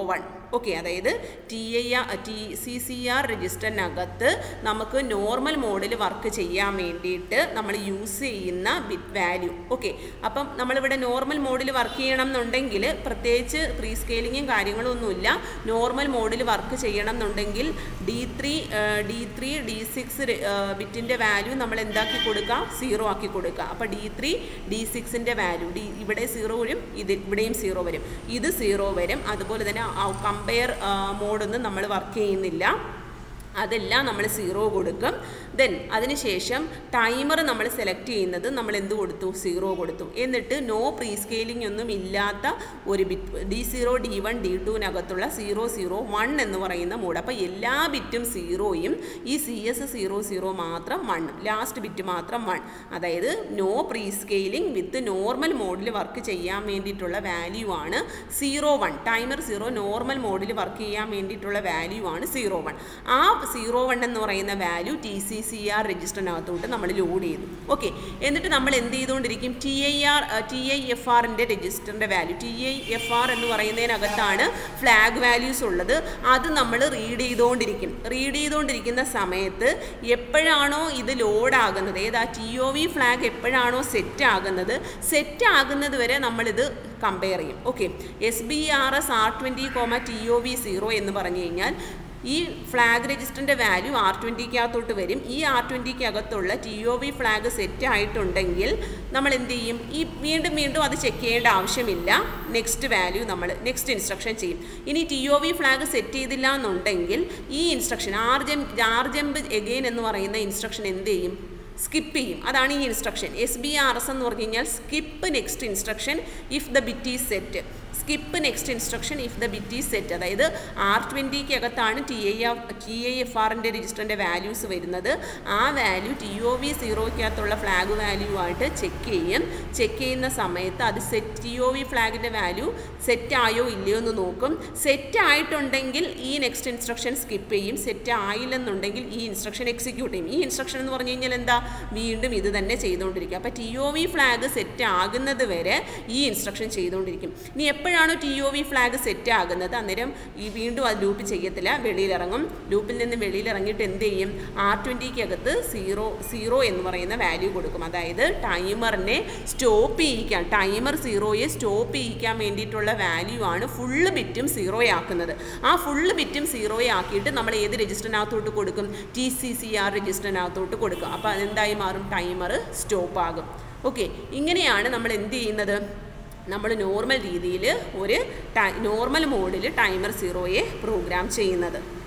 okay അതായത് T I T C C R രജിസ്റ്ററിനകത്ത് നമുക്ക് നോർമൽ മോഡിൽ വർക്ക് ചെയ്യാൻ വേണ്ടിയിട്ട് നമ്മൾ യൂസ് ചെയ്യുന്ന ബിറ്റ് വാല്യൂ ഓക്കെ അപ്പം നമ്മളിവിടെ നോർമൽ മോഡിൽ വർക്ക് ചെയ്യണം എന്നുണ്ടെങ്കിൽ പ്രത്യേകിച്ച് പ്രീ സ്കെയിലിങ്ങും കാര്യങ്ങളും ഒന്നുമില്ല നോർമൽ മോഡിൽ വർക്ക് ചെയ്യണം എന്നുണ്ടെങ്കിൽ D three D three D six ബിറ്റിൻ്റെ വാല്യൂ നമ്മൾ എന്താക്കി കൊടുക്കാം സീറോ ആക്കി കൊടുക്കുക അപ്പോൾ ഡി ത്രീ ഡി സിക്സിൻ്റെ വാല്യൂ ഡി ഇവിടെ സീറോ വരും ഇത് ഇവിടെയും സീറോ വരും ഇത് സീറോ വരും അതുപോലെ തന്നെ കമ്പയർ മോഡൊന്നും നമ്മൾ വർക്ക് ചെയ്യുന്നില്ല അതെല്ലാം നമ്മൾ സീറോ കൊടുക്കും ദെൻ അതിനുശേഷം ടൈമർ നമ്മൾ സെലക്ട് ചെയ്യുന്നത് നമ്മൾ എന്ത് കൊടുത്തു സീറോ കൊടുത്തു എന്നിട്ട് നോ പ്രീ സ്കെയിലിംഗ് ഒന്നും ഇല്ലാത്ത ഒരു bit D zero D one D ടുവിനകത്തുള്ള സീറോ സീറോ വൺ എന്ന് പറയുന്ന മോഡ് അപ്പോൾ എല്ലാ ബിറ്റും സീറോയും ഈ സി എസ് സീറോ സീറോ മാത്രം വൺ ലാസ്റ്റ് ബിറ്റ് മാത്രം വൺ അതായത് no prescaling with normal മോഡിൽ വർക്ക് ചെയ്യാൻ വേണ്ടിയിട്ടുള്ള വാല്യൂ ആണ് zero one timer zero normal മോഡിൽ വർക്ക് ചെയ്യാൻ വേണ്ടിയിട്ടുള്ള വാല്യൂ ആണ് സീറോ വൺ ആ സീറോ വൺ എന്ന് പറയുന്ന value T C C R രജിസ്റ്ററിനകത്തോട്ട് നമ്മൾ ലോഡ് ചെയ്തു ഓക്കെ എന്നിട്ട് നമ്മൾ എന്ത് ചെയ്തുകൊണ്ടിരിക്കും T I R T I F ആറിൻ്റെ രജിസ്റ്ററിൻ്റെ value T I F R എന്ന് പറയുന്നതിനകത്താണ് ഫ്ലാഗ് വാല്യൂസ് ഉള്ളത് അത് നമ്മൾ റീഡ് ചെയ്തുകൊണ്ടിരിക്കും റീഡ് ചെയ്തുകൊണ്ടിരിക്കുന്ന സമയത്ത് എപ്പോഴാണോ ഇത് ലോഡ് ആകുന്നത് ഏതാ ടി ഒ വി ഫ്ലാഗ് എപ്പോഴാണോ സെറ്റ് ആകുന്നത് സെറ്റ് ആകുന്നത് വരെ നമ്മളിത് കമ്പയർ ചെയ്യും okay S B R S R twenty comma T O V zero എന്ന് പറഞ്ഞു കഴിഞ്ഞാൽ ഈ ഫ്ലാഗ് രജിസ്റ്ററിൻ്റെ വാല്യൂ ആർ ട്വൻറ്റിക്കകത്തോട്ട് വരും ഈ ആർ ട്വൻറ്റിക്ക് അകത്തുള്ള T O V flag set ആയിട്ടുണ്ടെങ്കിൽ നമ്മൾ എന്ത് ചെയ്യും ഈ വീണ്ടും വീണ്ടും അത് ചെക്ക് ചെയ്യേണ്ട ആവശ്യമില്ല നെക്സ്റ്റ് വാല്യൂ നമ്മൾ നെക്സ്റ്റ് ഇൻസ്ട്രക്ഷൻ ചെയ്യും ഇനി T O V flag set ചെയ്തില്ല എന്നുണ്ടെങ്കിൽ ഈ instruction R jump R jump again എന്ന് പറയുന്ന ഇൻസ്ട്രക്ഷൻ എന്ത് ചെയ്യും സ്കിപ്പ് ചെയ്യും അതാണ് ഈ instruction S B R S എന്ന് പറഞ്ഞു കഴിഞ്ഞാൽ skip next instruction if the bit is set skip next instruction if the bit is set അതായത് ആർ ട്വൻറ്റിക്ക് അകത്താണ് T I T I F ആറിൻ്റെ രജിസ്റ്ററിൻ്റെ വാല്യൂസ് വരുന്നത് ആ വാല്യൂ ടി ഒ വി സീറോയ്ക്കകത്തുള്ള ഫ്ലാഗ് വാല്യൂ ആയിട്ട് ചെക്ക് ചെയ്യും ചെക്ക് ചെയ്യുന്ന സമയത്ത് അത് സെറ്റ് ടി ഒ വി ഫ്ലാഗിൻ്റെ വാല്യൂ സെറ്റ് ആയോ ഇല്ലയോ എന്ന് നോക്കും സെറ്റ് ആയിട്ടുണ്ടെങ്കിൽ ഈ നെക്സ്റ്റ് ഇൻസ്ട്രക്ഷൻ സ്കിപ്പ് ചെയ്യും സെറ്റ് ആയില്ലെന്നുണ്ടെങ്കിൽ ഈ ഇൻസ്ട്രക്ഷൻ എക്സിക്യൂട്ട് ചെയ്യും ഈ ഇൻസ്ട്രക്ഷൻ എന്ന് പറഞ്ഞു കഴിഞ്ഞാൽ എന്താ വീണ്ടും ഇത് തന്നെ ചെയ്തുകൊണ്ടിരിക്കുക അപ്പോൾ T O V flag set ആകുന്നത് വരെ ഈ ഇൻസ്ട്രക്ഷൻ ചെയ്തുകൊണ്ടിരിക്കും ഇനി എപ്പോഴാണോ T O V flag set ആകുന്നത് അന്നേരം ഈ വീണ്ടും അത് ലൂപ്പ് ചെയ്യത്തില്ല വെളിയിലിറങ്ങും ലൂപ്പിൽ നിന്ന് വെളിയിലിറങ്ങിയിട്ട് എന്ത് ചെയ്യും ആർ ട്വൻറ്റിക്കകത്ത് സീറോ സീറോ എന്ന് പറയുന്ന വാല്യൂ കൊടുക്കും അതായത് ടൈമറിനെ സ്റ്റോപ്പ് ചെയ്യിക്കാൻ ടൈമർ സീറോയെ സ്റ്റോപ്പ് ചെയ്യിക്കാൻ വേണ്ടിയിട്ടുള്ള വാല്യൂ ആണ് ഫുള്ള് ബിറ്റും സീറോ ആക്കുന്നത് ആ ഫുള്ള് ബിറ്റും സീറോ ആക്കിയിട്ട് നമ്മൾ ഏത് രജിസ്റ്ററിനകത്തോട്ട് കൊടുക്കും ടി സി സി ആർ രജിസ്റ്ററിനകത്തോട്ട് കൊടുക്കും അപ്പോൾ അതെന്തായി മാറും ടൈമർ സ്റ്റോപ്പ് ആകും ഓക്കെ ഇങ്ങനെയാണ് നമ്മൾ എന്ത് ചെയ്യുന്നത് നമ്മൾ നോർമൽ രീതിയിൽ ഒരു നോർമൽ മോഡിൽ ടൈമർ സീറോയെ പ്രോഗ്രാം ചെയ്യുന്നത്